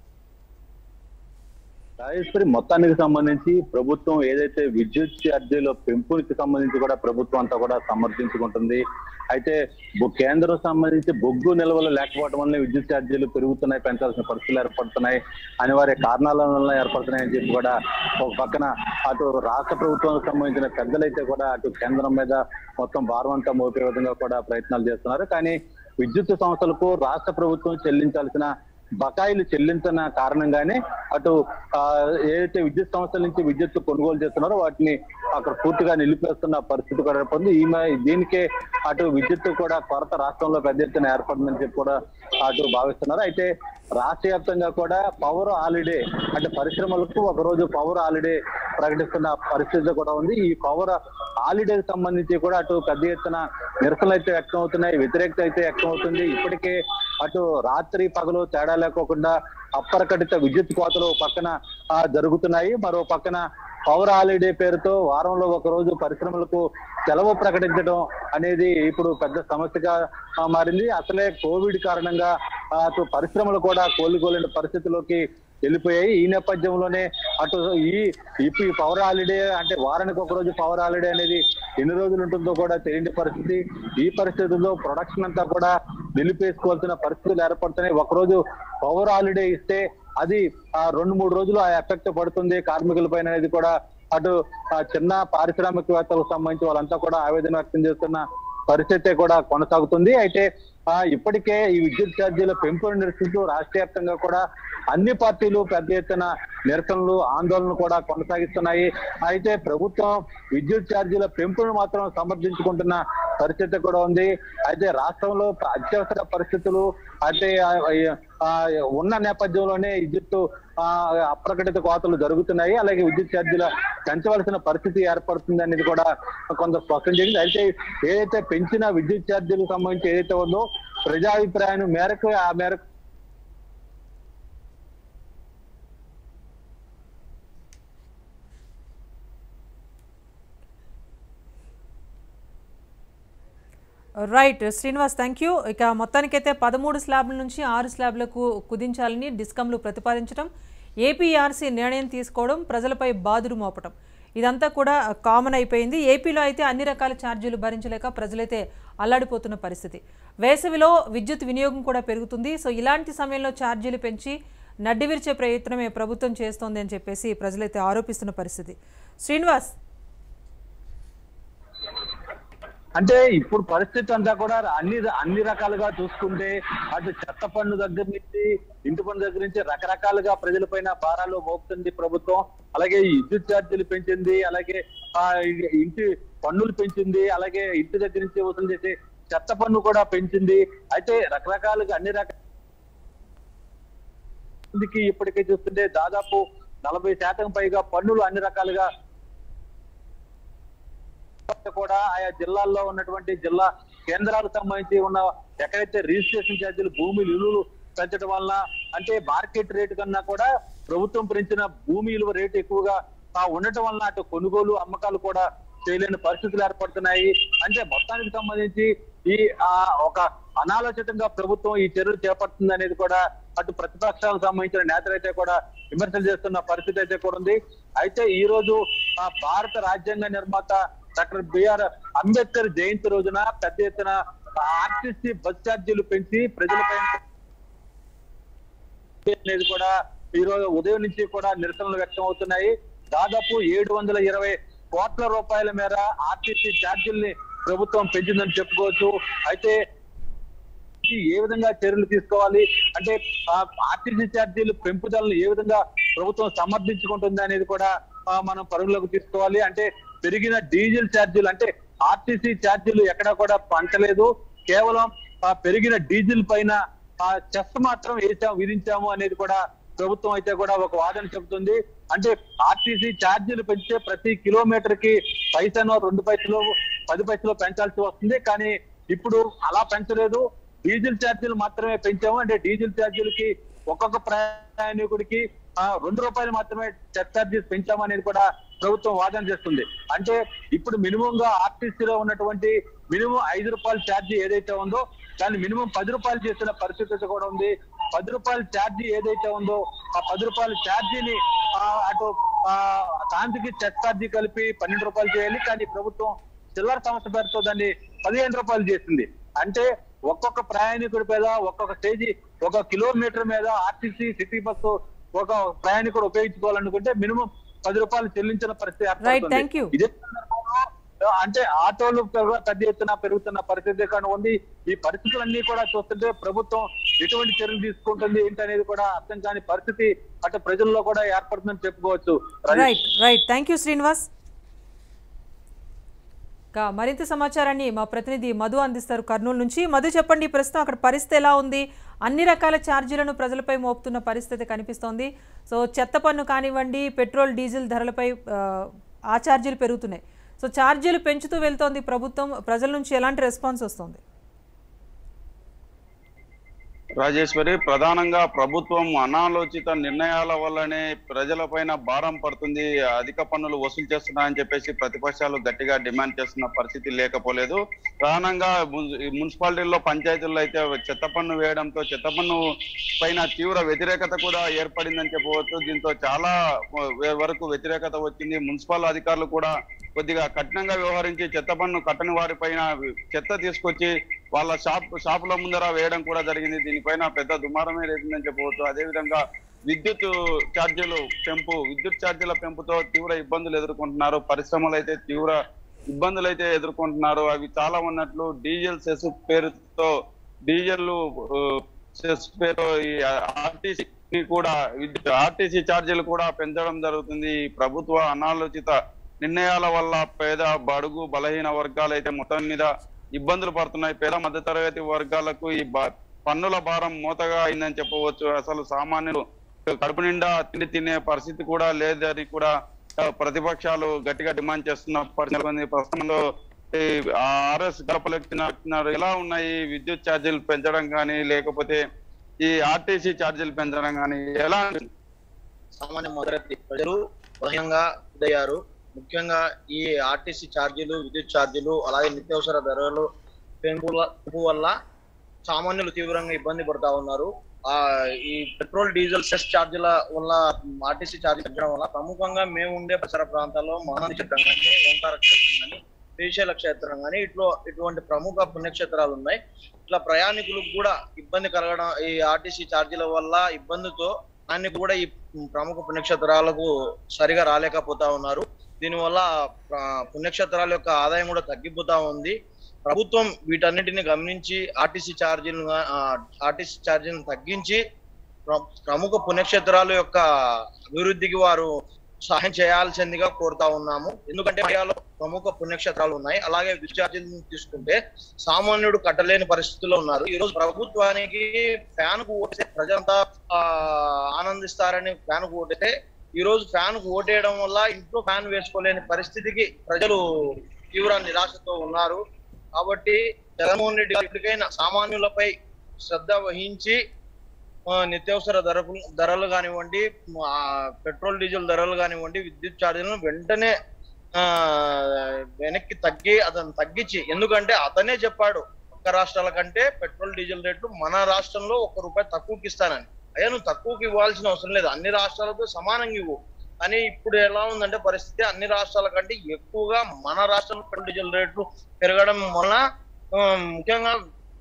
రాజేశ్వరి మొత్తానికి సంబంధించి ప్రభుత్వం ఏదైతే విద్యుత్ ఛార్జీల పెంపుకి సంబంధించి కూడా ప్రభుత్వం అంతా కూడా సమర్థించుకుంటుంది అయితే బొ- కేంద్రం సంబంధించి బొగ్గు నిల్వలు లేకపోవడం వల్ల విద్యుత్ ఛార్జీలు పెరుగుతున్నాయి పెంచాల్సిన పరిస్థితులు ఏర్పడుతున్నాయి అనివార్య కారణాల వల్ల ఏర్పడుతున్నాయి అని చెప్పి కూడా ఒక పక్కన అటు రాష్ట్ర ప్రభుత్వానికి సంబంధించిన పెద్దలైతే కూడా అటు కేంద్రం మీద మొత్తం భారం అంతా మోపే విధంగా కూడా ప్రయత్నాలు చేస్తున్నారు కానీ విద్యుత్ సంస్థలకు రాష్ట్ర ప్రభుత్వం చెల్లించాల్సిన బకాయిలు చెల్లించిన కారణంగానే అటు ఆ, ఏదైతే విద్యుత్ సంస్థల నుంచి విద్యుత్ కొనుగోలు చేస్తున్నారో వాటిని అక్కడ పూర్తిగా నిలిపేస్తున్న పరిస్థితి కూడా ఏర్పడింది ఈ మ- దీనికే అటు విద్యుత్ కూడా కొరత రాష్ట్రంలో పెద్ద ఎత్తున ఏర్పడిందని చెప్పి కూడా అటు భావిస్తున్నారు అయితే రాష్ట్ర వ్యాప్తంగా కూడా పవర్ హాలిడే అంటే పరిశ్రమలకు ఒక రోజు పవర్ హాలిడే ప్రకటిస్తున్న పరిస్థితి కూడా ఉంది ఈ పవర్ హాలిడేకి సంబంధించి కూడా అటు పెద్ద ఎత్తున నిరసనలు అయితే వ్యక్తం అవుతున్నాయి వ్యతిరేకత అయితే వ్యక్తం అవుతుంది ఇప్పటికే అటు రాత్రి పగలు తేడా లేకోకుండా అప్రకటిత విద్యుత్ కోతలు ఓ పక్కన ఆ, జరుగుతున్నాయి మరో పక్కన పవర్ హాలిడే పేరుతో వారంలో ఒక రోజు పరిశ్రమలకు సెలవు ప్రకటించడం అనేది ఇప్పుడు పెద్ద సమస్యగా ఆ, మారింది అసలే కోవిడ్ కారణంగా ఆ, అటు పరిశ్రమలు కూడా కోలుకోలేని పరిస్థితిలోకి వెళ్ళిపోయాయి ఈ నేపథ్యంలోనే అటు ఈ ఇప్పుడు ఈ పవర్ హాలిడే అంటే వారానికి ఒక రోజు పవర్ హాలిడే అనేది ఎన్ని రోజులు ఉంటుందో కూడా తెలియని పరిస్థితి ఈ పరిస్థితుల్లో ప్రొడక్షన్ అంతా కూడా నిలిపేసుకోవాల్సిన పరిస్థితులు ఏర్పడుతున్నాయి ఒకరోజు పవర్ హాలిడే ఇస్తే అది ఆ రెండు మూడు రోజులు ఆ ఎఫెక్ట్ పడుతుంది కార్మికుల పైన అనేది కూడా అటు ఆ చిన్న పారిశ్రామికవేత్తలకు సంబంధించి వాళ్ళంతా కూడా ఆవేదన వ్యక్తం చేస్తున్న పరిస్థితి కూడా కొనసాగుతుంది అయితే ఆ ఇప్పటికే ఈ విద్యుత్ ఛార్జీల పెంపును నిరసిస్తూ రాష్ట్ర వ్యాప్తంగా కూడా అన్ని పార్టీలు పెద్ద ఎత్తున నిరసనలు ఆందోళనలు కూడా కొనసాగిస్తున్నాయి అయితే ప్రభుత్వం విద్యుత్ ఛార్జీల పెంపును మాత్రం సమర్థించుకుంటున్న పరిస్థితి కూడా ఉంది అయితే రాష్ట్రంలో అత్యవసర పరిస్థితులు అయితే ఆ- ఆ ఉన్న నేపథ్యంలోనే విద్యుత్ ఆ, అప్రకటిత కోతలు జరుగుతున్నాయి అలాగే విద్యుత్ ఛార్జీల పెంచవలసిన పరిస్థితి ఏర్పడుతుంది అనేది కూడా కొంత స్పష్టం చేసింది అయితే ఏదైతే పెంచిన విద్యుత్ ఛార్జీలకు సంబంధించి ఏదైతే ఉందో ప్రజాభిప్రాయం మేరకు ఆ మేరకు రైట్ శ్రీనివాస్ థ్యాంక్ యూ ఇక మొత్తానికైతే పదమూడు స్లాబ్ల నుంచి ఆరు స్లాబ్లకు కుదించాలని డిస్కంలు ప్రతిపాదించడం ఏపీఆర్సీ నిర్ణయం తీసుకోవడం ప్రజలపై బాదురు మోపటం ఇదంతా కూడా కామన్ అయిపోయింది ఏపీలో అయితే అన్ని రకాల ఛార్జీలు భరించలేక ప్రజలైతే అల్లాడిపోతున్న పరిస్థితి వేసవిలో విద్యుత్ వినియోగం కూడా పెరుగుతుంది సో ఇలాంటి సమయంలో ఛార్జీలు పెంచి నడ్డి విరిచే ప్రయత్నమే ప్రభుత్వం చేస్తోంది అని చెప్పేసి ప్రజలైతే ఆరోపిస్తున్న పరిస్థితి శ్రీనివాస్ అంటే ఇప్పుడు పరిస్థితి అంతా కూడా అన్ని అన్ని రకాలుగా చూసుకుంటే అటు చెత్త పన్ను దగ్గర నుంచి ఇంటి పన్ను దగ్గర నుంచి రకరకాలుగా ప్రజలపైన భారాలు మోపుతుంది ప్రభుత్వం అలాగే ఈ విద్యుత్ ఛార్జీలు పెంచింది అలాగే ఆ ఇంటి పన్నులు పెంచింది అలాగే ఇంటి దగ్గర నుంచి వసూలు చేసే చెత్త పన్ను కూడా పెంచింది అయితే రకరకాలుగా అన్ని రకాల మందికి ఇప్పటికే చూస్తుంటే దాదాపు నలభై శాతం పైగా పన్నులు అన్ని రకాలుగా కూడా ఆయా జిల్లాల్లో ఉన్నటువంటి జిల్లా కేంద్రాలకు సంబంధించి ఉన్న ఎక్కడైతే రిజిస్ట్రేషన్ ఛార్జీలు భూమి విలువలు పెంచడం వలన అంటే మార్కెట్ రేటు కన్నా కూడా ప్రభుత్వం పెంచిన భూమి విలువ రేటు ఎక్కువగా ఆ, ఉండటం వలన అటు కొనుగోలు అమ్మకాలు కూడా చేయలేని పరిస్థితులు ఏర్పడుతున్నాయి అంటే మొత్తానికి సంబంధించి ఈ ఆ ఒక అనాలోచితంగా ప్రభుత్వం ఈ చర్యలు చేపడుతుంది అనేది కూడా అటు ప్రతిపక్షాలకు సంబంధించిన నేతలైతే కూడా విమర్శలు చేస్తున్న పరిస్థితి అయితే కూడా ఉంది అయితే ఈ రోజు ఆ భారత రాజ్యాంగ నిర్మాత డాక్టర్ బిఆర్ అంబేద్కర్ జయంతి రోజున పెద్ద ఎత్తున ఆర్టీసీ బస్ ఛార్జీలు పెంచి ప్రజలపై అనేది కూడా ఈ రోజు ఉదయం నుంచి కూడా నిరసనలు వ్యక్తం అవుతున్నాయి దాదాపు ఏడు వందల ఇరవై కోట్ల రూపాయల మేర ఆర్టీసీ ఛార్జీల్ని ప్రభుత్వం పెంచిందని చెప్పుకోవచ్చు అయితే ఈ ఏ విధంగా చర్యలు తీసుకోవాలి అంటే ఆ ఆర్టీసీ ఛార్జీలు పెంపుదలను ఏ విధంగా ప్రభుత్వం సమర్థించుకుంటుంది అనేది కూడా ఆ, మనం పరుగులోకి తీసుకోవాలి అంటే పెరిగిన డీజిల్ ఛార్జీలు అంటే ఆర్టీసీ ఛార్జీలు ఎక్కడా కూడా పంచలేదు కేవలం ఆ పెరిగిన డీజిల్ పైన ఆ చెస్ మాత్రం వేసాం విధించాము అనేది కూడా ప్రభుత్వం అయితే కూడా ఒక వాదన చెబుతుంది అంటే ఆర్టీసీ ఛార్జీలు పెంచితే ప్రతి కిలోమీటర్ కి పైసనో రెండు పైసలు పది పైసలు పెంచాల్సి వస్తుంది కానీ ఇప్పుడు అలా పెంచలేదు డీజిల్ ఛార్జీలు మాత్రమే పెంచాము అంటే డీజిల్ ఛార్జీలకి ఒక్కొక్క ప్రయాణికుడికి ఆ, రెండు రూపాయలు మాత్రమే చెక్ ఛార్జెస్ పెంచాము అనేది కూడా ప్రభుత్వం వాదన చేస్తుంది అంటే ఇప్పుడు మినిమం గా ఆర్టీసీలో ఉన్నటువంటి మినిమం ఐదు రూపాయల ఛార్జీ ఏదైతే ఉందో దాన్ని మినిమం పది రూపాయలు చేస్తున్న పరిస్థితి అయితే కూడా ఉంది పది రూపాయల ఛార్జీ ఏదైతే ఉందో ఆ పది రూపాయల ఛార్జీని ఆ, అటు ఆ, కాంతికి చెక్ ఛార్జీ కలిపి పన్నెండు రూపాయలు చేయాలి కానీ ప్రభుత్వం చిల్లర సంస్థ పేరుతో దాన్ని పదిహేను రూపాయలు చేసింది అంటే ఒక్కొక్క ప్రయాణికుడి మీద ఒక్కొక్క స్టేజీ ఒక కిలోమీటర్ మీద ఆర్టీసీ సిటీ బస్సు ఒక ప్రయాణికుడు ఉపయోగించుకోవాలనుకుంటే మినిమం పది రూపాయలు చెల్లించిన పరిస్థితి Right, ఏర్పడుతుంది. thank you. ఇదే సందర్భంలో అంటే ఆటోలు పెరుగు- పెద్ద ఎత్తున పెరుగుతున్న పరిస్థితి కానీ ఉంది ఈ పరిస్థితులన్నీ కూడా చూస్తుంటే ప్రభుత్వం ఎటువంటి చర్యలు తీసుకుంటుంది ఏంటనేది కూడా అర్థం కాని పరిస్థితి అటు ప్రజల్లో కూడా ఏర్పడుతుందని చెప్పుకోవచ్చు Rajani. Right right thank you Srinivas ఇంకా మరింత సమాచారాన్ని మా ప్రతినిధి మధు అందిస్తారు కర్నూలు నుంచి మధు చెప్పండి ప్రస్తుతం అక్కడ పరిస్థితి ఎలా ఉంది అన్ని రకాల ఛార్జీలను ప్రజలపై మోపుతున్న పరిస్థితి కనిపిస్తోంది సో చెత్త పన్ను కానివ్వండి పెట్రోల్ డీజిల్ ధరలపై ఆ, ఆ ఛార్జీలు పెరుగుతున్నాయి సో ఛార్జీలు పెంచుతూ వెళ్తోంది ప్రభుత్వం ప్రజల నుంచి ఎలాంటి రెస్పాన్స్ వస్తుంది రాజేశ్వరి ప్రధానంగా ప్రభుత్వం అనాలోచిత నిర్ణయాల వల్లనే ప్రజలపైన భారం పడుతుంది అధిక పన్నులు వసూలు చేస్తున్నా అని చెప్పేసి ప్రతిపక్షాలు గట్టిగా డిమాండ్ చేస్తున్న పరిస్థితి లేకపోలేదు ప్రధానంగా మున్- మున్సిపాలిటీల్లో పంచాయతీల్లో అయితే చెత్త పన్ను వేయడంతో చెత్త పన్ను పైన తీవ్ర వ్యతిరేకత కూడా ఏర్పడిందని చెప్పవచ్చు దీంతో చాలా వ- వరకు వ్యతిరేకత వచ్చింది మున్సిపల్ అధికారులు కూడా కొద్దిగా కఠినంగా వ్యవహరించి చెత్త పన్ను కట్టని వారి పైన చెత్త తీసుకొచ్చి వాళ్ళ షాప్ షాపుల ముందర వేయడం కూడా జరిగింది దీనిపైన పెద్ద దుమారమే రేపిందని చెప్పవచ్చు అదేవిధంగా విద్యుత్ ఛార్జీలు పెంపు విద్యుత్ ఛార్జీల పెంపుతో తీవ్ర ఇబ్బందులు ఎదుర్కొంటున్నారు పరిశ్రమలు అయితే తీవ్ర ఇబ్బందులు అయితే ఎదుర్కొంటున్నారు అవి చాలా ఉన్నట్లు డీజిల్ సెస్ పేరుతో డీజిల్ సెస్ పేరు ఈ ఆర్టీసీ కూడా ఆర్టీసీ ఛార్జీలు కూడా పెంచడం జరుగుతుంది ఈ ప్రభుత్వ అనాలోచిత నిర్ణయాల వల్ల పేద బడుగు బలహీన వర్గాలు అయితే మొత్తం మీద ఇబ్బందులు పడుతున్నాయి పేద మధ్యతరగతి వర్గాలకు ఈ బ- పన్నుల భారం మూతగా అయిందని చెప్పవచ్చు అసలు సామాన్యులు కడుపు నిండా తిండి తినే పరిస్థితి కూడా లేదని కూడా ఆ, ప్రతిపక్షాలు గట్టిగా డిమాండ్ చేస్తున్న పరిస్థితి ఉంది. ప్రస్తుతంలో ఈ ఆర్ఎస్ గడపలెక్కినారు ఎలా ఉన్నాయి విద్యుత్ ఛార్జీలు పెంచడం కానీ లేకపోతే ఈ ఆర్టీసీ ఛార్జీలు పెంచడం కానీ ఎలా సామాన్య మధ్యతరగతి ప్రజలు బలహీనంగా ఇదయ్యారు ముఖ్యంగా ఈ ఆర్టీసీ ఛార్జీలు విద్యుత్ ఛార్జీలు అలాగే నిత్యావసర ధరలు పెంపు పెంపు వల్ల సామాన్యులు తీవ్రంగా ఇబ్బంది పడుతా ఉన్నారు ఆ ఈ పెట్రోల్ డీజిల్ సెస్ ఛార్జీల వల్ల ఆర్టీసీ ఛార్జీ పెంచడం వల్ల ప్రముఖంగా మేము ఉండే పరిసర ప్రాంతాల్లో మహానంది క్షేత్రం కానీ ఓంకార క్షేత్రం కానీ శ్రీశైల క్షేత్రం కానీ ఇట్లో ఇటువంటి ప్రముఖ పుణ్యక్షేత్రాలు ఉన్నాయి ఇట్లా ప్రయాణికులకు కూడా ఇబ్బంది కలగడం ఈ ఆర్టీసీ ఛార్జీల వల్ల ఇబ్బందితో అన్ని కూడా ఈ ప్రముఖ పుణ్యక్షేత్రాలకు సరిగా రాలేకపోతా ఉన్నారు దీనివల్ల ఆ, పుణ్యక్షేత్రాల యొక్క ఆదాయం కూడా తగ్గిపోతా ఉంది ప్రభుత్వం వీటన్నిటిని గమనించి ఆర్టీసీ ఛార్జీలను గా- ఆ, ఆర్టీసీ ఛార్జీలను తగ్గించి ప్ర- ప్రముఖ పుణ్యక్షేత్రాల యొక్క అభివృద్ధికి వారు సహాయం చేయాల్సిందిగా కోరుతా ఉన్నాము ఎందుకంటే ఇండియాలో ప్రముఖ పుణ్యక్షేత్రాలు ఉన్నాయి అలాగే విద్యుత్ ఛార్జీలను తీసుకుంటే సామాన్యుడు కట్టలేని పరిస్థితుల్లో ఉన్నారు ఈ రోజు ప్రభుత్వానికి ఫ్యాన్ కు ఓటేస్తే ప్రజలంతా ఆ, ఆనందిస్తారని ఫ్యాన్ కు ఓటేస్తే ఈ రోజు ఫ్యాన్ కు ఓటేయడం వల్ల ఇంట్లో ఫ్యాన్ వేసుకోలేని పరిస్థితికి ప్రజలు తీవ్ర నిరాశతో ఉన్నారు కాబట్టి జగన్మోహన్ రెడ్డి గారు ఇప్పటికైనా సామాన్యులపై శ్రద్ధ వహించి ఆ, నిత్యావసర ధరలు ధరలు కానివ్వండి ఆ, పెట్రోల్ డీజిల్ ధరలు కానివ్వండి విద్యుత్ ఛార్జీలను వెంటనే ఆ వెనక్కి తగ్గి అతను తగ్గించి ఎందుకంటే అతనే చెప్పాడు పక్క రాష్ట్రాల కంటే పెట్రోల్ డీజిల్ రేట్లు మన రాష్ట్రంలో ఒక రూపాయి తక్కువకి ఇస్తానని అయ్యా నువ్వు తక్కువకి ఇవ్వాల్సిన అవసరం లేదు అన్ని రాష్ట్రాలతో సమానంగా ఇవ్వు కానీ ఇప్పుడు ఎలా ఉందంటే పరిస్థితి అన్ని రాష్ట్రాల కంటే ఎక్కువగా మన రాష్ట్రంలో పెట్రోల్ డీజిల్ రేట్లు పెరగడం వలన ఆ, ముఖ్యంగా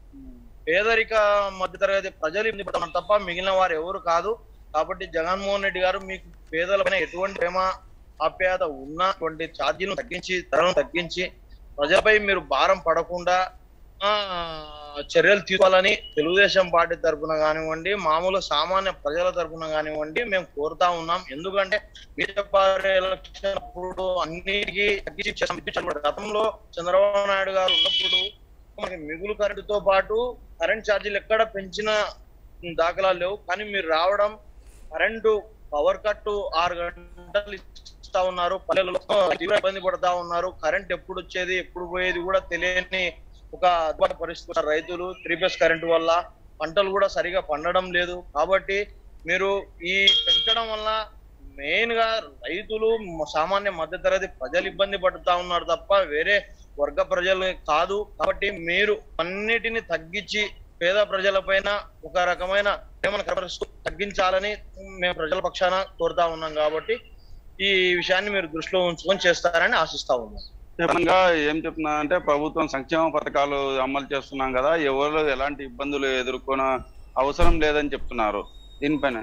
పేదరిక మధ్యతరగతి ప్రజలు ఇబ్బంది పడుతున్నారు తప్ప మిగిలిన వారు ఎవరు కాదు కాబట్టి జగన్మోహన్ రెడ్డి గారు మీకు పేదలపైన ఎటువంటి ప్రేమ ఆప్యాయత ఉన్నటువంటి ఛార్జీలను తగ్గించి ధరలను తగ్గించి ప్రజలపై మీరు భారం పడకుండా ఆ చర్యలు తీసుకోవాలని తెలుగుదేశం పార్టీ తరఫున కానివ్వండి మామూలు సామాన్య ప్రజల తరఫున కానివ్వండి మేము కోరుతా ఉన్నాం ఎందుకంటే బీజేపీ ఎలక్షన్ అప్పుడు అన్నిటికీ తగ్గించి చేసాం. విద్యుత్ గతంలో చంద్రబాబు నాయుడు గారు ఉన్నప్పుడు మనకి మిగులు కరెంటుతో పాటు కరెంట్ ఛార్జీలు ఎక్కడ పెంచిన దాఖలాలు లేవు కానీ మీరు రావడం కరెంటు పవర్ కట్ ఆరు గంటలు ఇస్తా ఉన్నారు పల్లెలలో తీవ్ర ఇబ్బంది పడతా ఉన్నారు కరెంట్ ఎప్పుడు వచ్చేది ఎప్పుడు పోయేది కూడా తెలియని ఒక అద్భుత పరిస్థితి ఉన్న రైతులు త్రీ ఫేస్ కరెంట్ వల్ల పంటలు కూడా సరిగా పండడం లేదు కాబట్టి మీరు ఈ పెంచడం వల్ల మెయిన్ గా రైతులు మ- సామాన్య మధ్యతరగతి ప్రజలు ఇబ్బంది పడుతా ఉన్నారు తప్ప వేరే వర్గ ప్రజలు కాదు కాబట్టి మీరు అన్నిటిని తగ్గించి పేద ప్రజల పైన ఒక రకమైన ప్రేమను కనబరుస్తూ తగ్గించాలని మేము ప్రజల పక్షాన కోరుతా ఉన్నాం కాబట్టి ఈ విషయాన్ని మీరు దృష్టిలో ఉంచుకొని చేస్తారని ఆశిస్తా ఉన్నాం ప్రధానంగా ఏం చెప్తున్నా అంటే ప్రభుత్వం సంక్షేమ పథకాలు అమలు చేస్తున్నాం కదా ఎవరు ఎలాంటి ఇబ్బందులు ఎదుర్కొన అవసరం లేదని చెప్తున్నారు దీనిపైన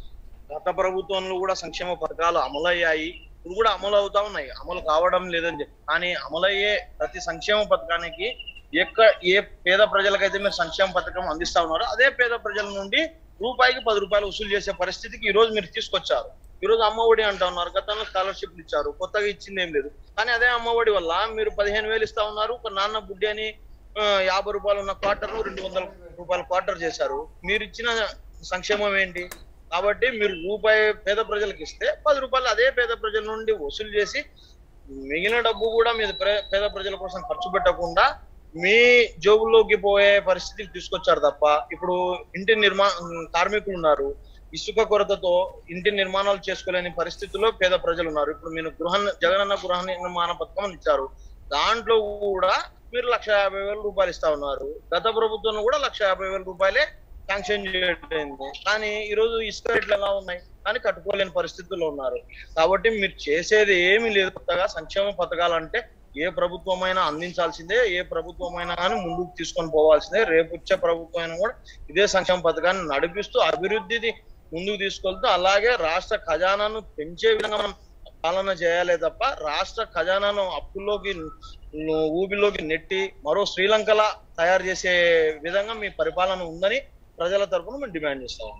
గత ప్రభుత్వంలో కూడా సంక్షేమ పథకాలు అమలయ్యాయి ఇప్పుడు కూడా అమలు అవుతా ఉన్నాయి అమలు కావడం లేదని చెప్పి కానీ అమలయ్యే ప్రతి సంక్షేమ పథకానికి ఎక్క ఏ పేద ప్రజలకైతే మీరు సంక్షేమ పథకం అందిస్తా ఉన్నారో అదే పేద ప్రజల నుండి రూపాయికి పది రూపాయలు వసూలు చేసే పరిస్థితికి ఈ రోజు మీరు తీసుకొచ్చారు ఈ రోజు అమ్మఒడి అంటా ఉన్నారు గతంలో స్కాలర్షిప్లు ఇచ్చారు కొత్తగా ఇచ్చింది ఏం లేదు కానీ అదే అమ్మఒడి వల్ల మీరు పదిహేను వేలు ఇస్తా ఉన్నారు ఒక నాన్న బుడ్డి అని ఆ, యాభై రూపాయలు ఉన్న క్వార్టర్ రెండు వందల రూపాయల క్వార్టర్ చేశారు మీరు ఇచ్చిన సంక్షేమం ఏంటి కాబట్టి మీరు రూపాయి పేద ప్రజలకు ఇస్తే పది రూపాయలు అదే పేద ప్రజల నుండి వసూలు చేసి మిగిలిన డబ్బు కూడా మీరు ప్ర- పేద ప్రజల కోసం ఖర్చు పెట్టకుండా మీ జోబుల్లోకి పోయే పరిస్థితికి తీసుకొచ్చారు తప్ప ఇప్పుడు ఇంటి నిర్మా కార్మికులు ఉన్నారు ఇసుక కొరతతో ఇంటి నిర్మాణాలు చేసుకోలేని పరిస్థితుల్లో పేద ప్రజలు ఉన్నారు ఇప్పుడు మీరు గృహ జగనన్న గృహ నిర్మాణ పథకం అని ఇచ్చారు దాంట్లో కూడా మీరు లక్ష యాభై వేల రూపాయలు ఇస్తా ఉన్నారు గత ప్రభుత్వం కూడా లక్ష యాభై వేల రూపాయలే శాంక్షన్ చేయడం కానీ ఈ రోజు ఇసుక రేట్లు ఎలా ఉన్నాయి కానీ కట్టుకోలేని పరిస్థితుల్లో ఉన్నారు కాబట్టి మీరు చేసేది ఏమీ లేదు కొత్తగా సంక్షేమ పథకాలు అంటే ఏ ప్రభుత్వమైనా అందించాల్సిందే ఏ ప్రభుత్వమైనా కానీ ముందుకు తీసుకొని పోవాల్సిందే రేపు వచ్చే ప్రభుత్వం అయినా కూడా ఇదే సంక్షేమ పథకాన్ని నడిపిస్తూ అభివృద్ధిని ముందుకు తీసుకెళ్తూ అలాగే రాష్ట్ర ఖజానాను పెంచే విధంగా మనం పాలన చేయాలే తప్ప రాష్ట్ర ఖజానాను అప్పుల్లోకి ను- ఊబిలోకి నెట్టి మరో శ్రీలంకలా తయారు చేసే విధంగా మీ పరిపాలన ఉందని ప్రజల తరపున మేము డిమాండ్ చేస్తాం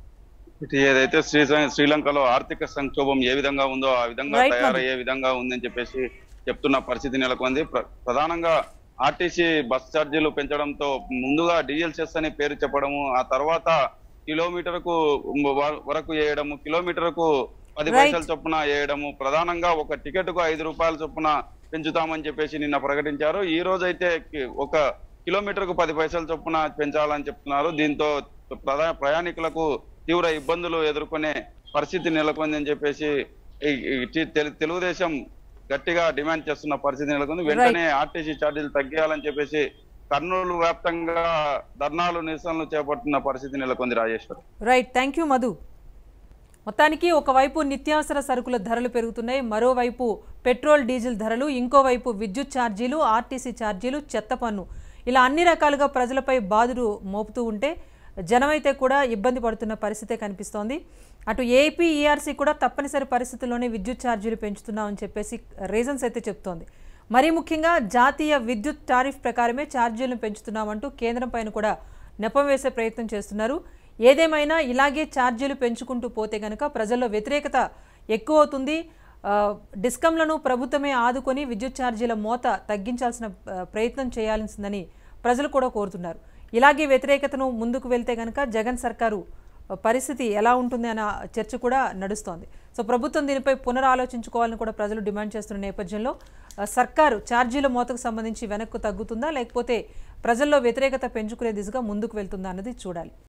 ఇటు ఏదైతే శ్రీ శ్రీలంకలో ఆర్థిక సంక్షోభం ఏ విధంగా ఉందో ఆ విధంగా Right, Madhu. తయారయ్యే విధంగా ఉందని చెప్పేసి చెప్తున్న పరిస్థితి నెలకొంది ప్ర- ప్రధానంగా ఆర్టీసీ బస్ ఛార్జీలు పెంచడంతో ముందుగా డీజిల్ సెస్ అనే పేరు చెప్పడము ఆ తర్వాత కిలోమీటర్ కు వరకు వేయడము కిలోమీటర్ కు పది Right. పైసలు చొప్పున వేయడము ప్రధానంగా ఒక టికెట్ కు ఐదు రూపాయల చొప్పున పెంచుతామని చెప్పేసి నిన్న ప్రకటించారు ఈ రోజు అయితే కి- ఒక కిలోమీటర్ కు పది పైసల చొప్పున పెంచాలని చెప్తున్నారు దీంతో ప్రధా ప్రయాణికులకు తీవ్ర ఇబ్బందులు ఎదుర్కొనే పరిస్థితి నెలకొందని చెప్పేసి ఈ- ఈ టి- తెలు- తెలుగుదేశం గట్టిగా డిమాండ్ చేస్తున్న పరిస్థితి నెలకొంది వెంటనే ఆర్టీసీ ఛార్జీలు తగ్గియాలని చెప్పేసి కర్నూలు వ్యాప్తంగా ధర్నాలు నిరసనలు చేపడుతున్న పరిస్థితి నెలకొంది Rajeshwar right thank you Madhu మొత్తానికి ఒకవైపు నిత్యావసర సరుకుల ధరలు పెరుగుతున్నాయి మరోవైపు పెట్రోల్ డీజిల్ ధరలు ఇంకోవైపు విద్యుత్ ఛార్జీలు ఆర్టీసీ ఛార్జీలు చెత్త పన్ను ఇలా అన్ని రకాలుగా ప్రజలపై బాధలు మోపుతూ ఉంటే జనమైతే కూడా ఇబ్బంది పడుతున్న పరిస్థితే కనిపిస్తోంది అటు ఏపీ ఈఆర్సీ కూడా తప్పనిసరి పరిస్థితుల్లోనే విద్యుత్ ఛార్జీలు పెంచుతున్నామని చెప్పేసి రీజన్స్ అయితే చెప్తోంది మరీ ముఖ్యంగా జాతీయ విద్యుత్ టారిఫ్ ప్రకారమే ఛార్జీలను పెంచుతున్నామంటూ కేంద్రం పైన కూడా నెపం వేసే ప్రయత్నం చేస్తున్నారు ఏదేమైనా ఇలాగే ఛార్జీలు పెంచుకుంటూ పోతే కనుక ప్రజల్లో వ్యతిరేకత ఎక్కువ అవుతుంది ఆ, డిస్కంలను ప్రభుత్వమే ఆదుకొని విద్యుత్ ఛార్జీల మోత తగ్గించాల్సిన ఆ, ప్రయత్నం చేయాల్సిందని ప్రజలు కూడా కోరుతున్నారు ఇలాగే వ్యతిరేకతను ముందుకు వెళ్తే కనుక జగన్ సర్కారు ఆ, పరిస్థితి ఎలా ఉంటుంది అన్న చర్చ కూడా నడుస్తోంది సో ప్రభుత్వం దీనిపై పునరాలోచించుకోవాలని కూడా ప్రజలు డిమాండ్ చేస్తున్న నేపథ్యంలో ఆ, సర్కారు ఛార్జీల మోతకు సంబంధించి వెనక్కు తగ్గుతుందా లేకపోతే ప్రజల్లో వ్యతిరేకత పెంచుకునే దిశగా ముందుకు వెళ్తుందా అన్నది చూడాలి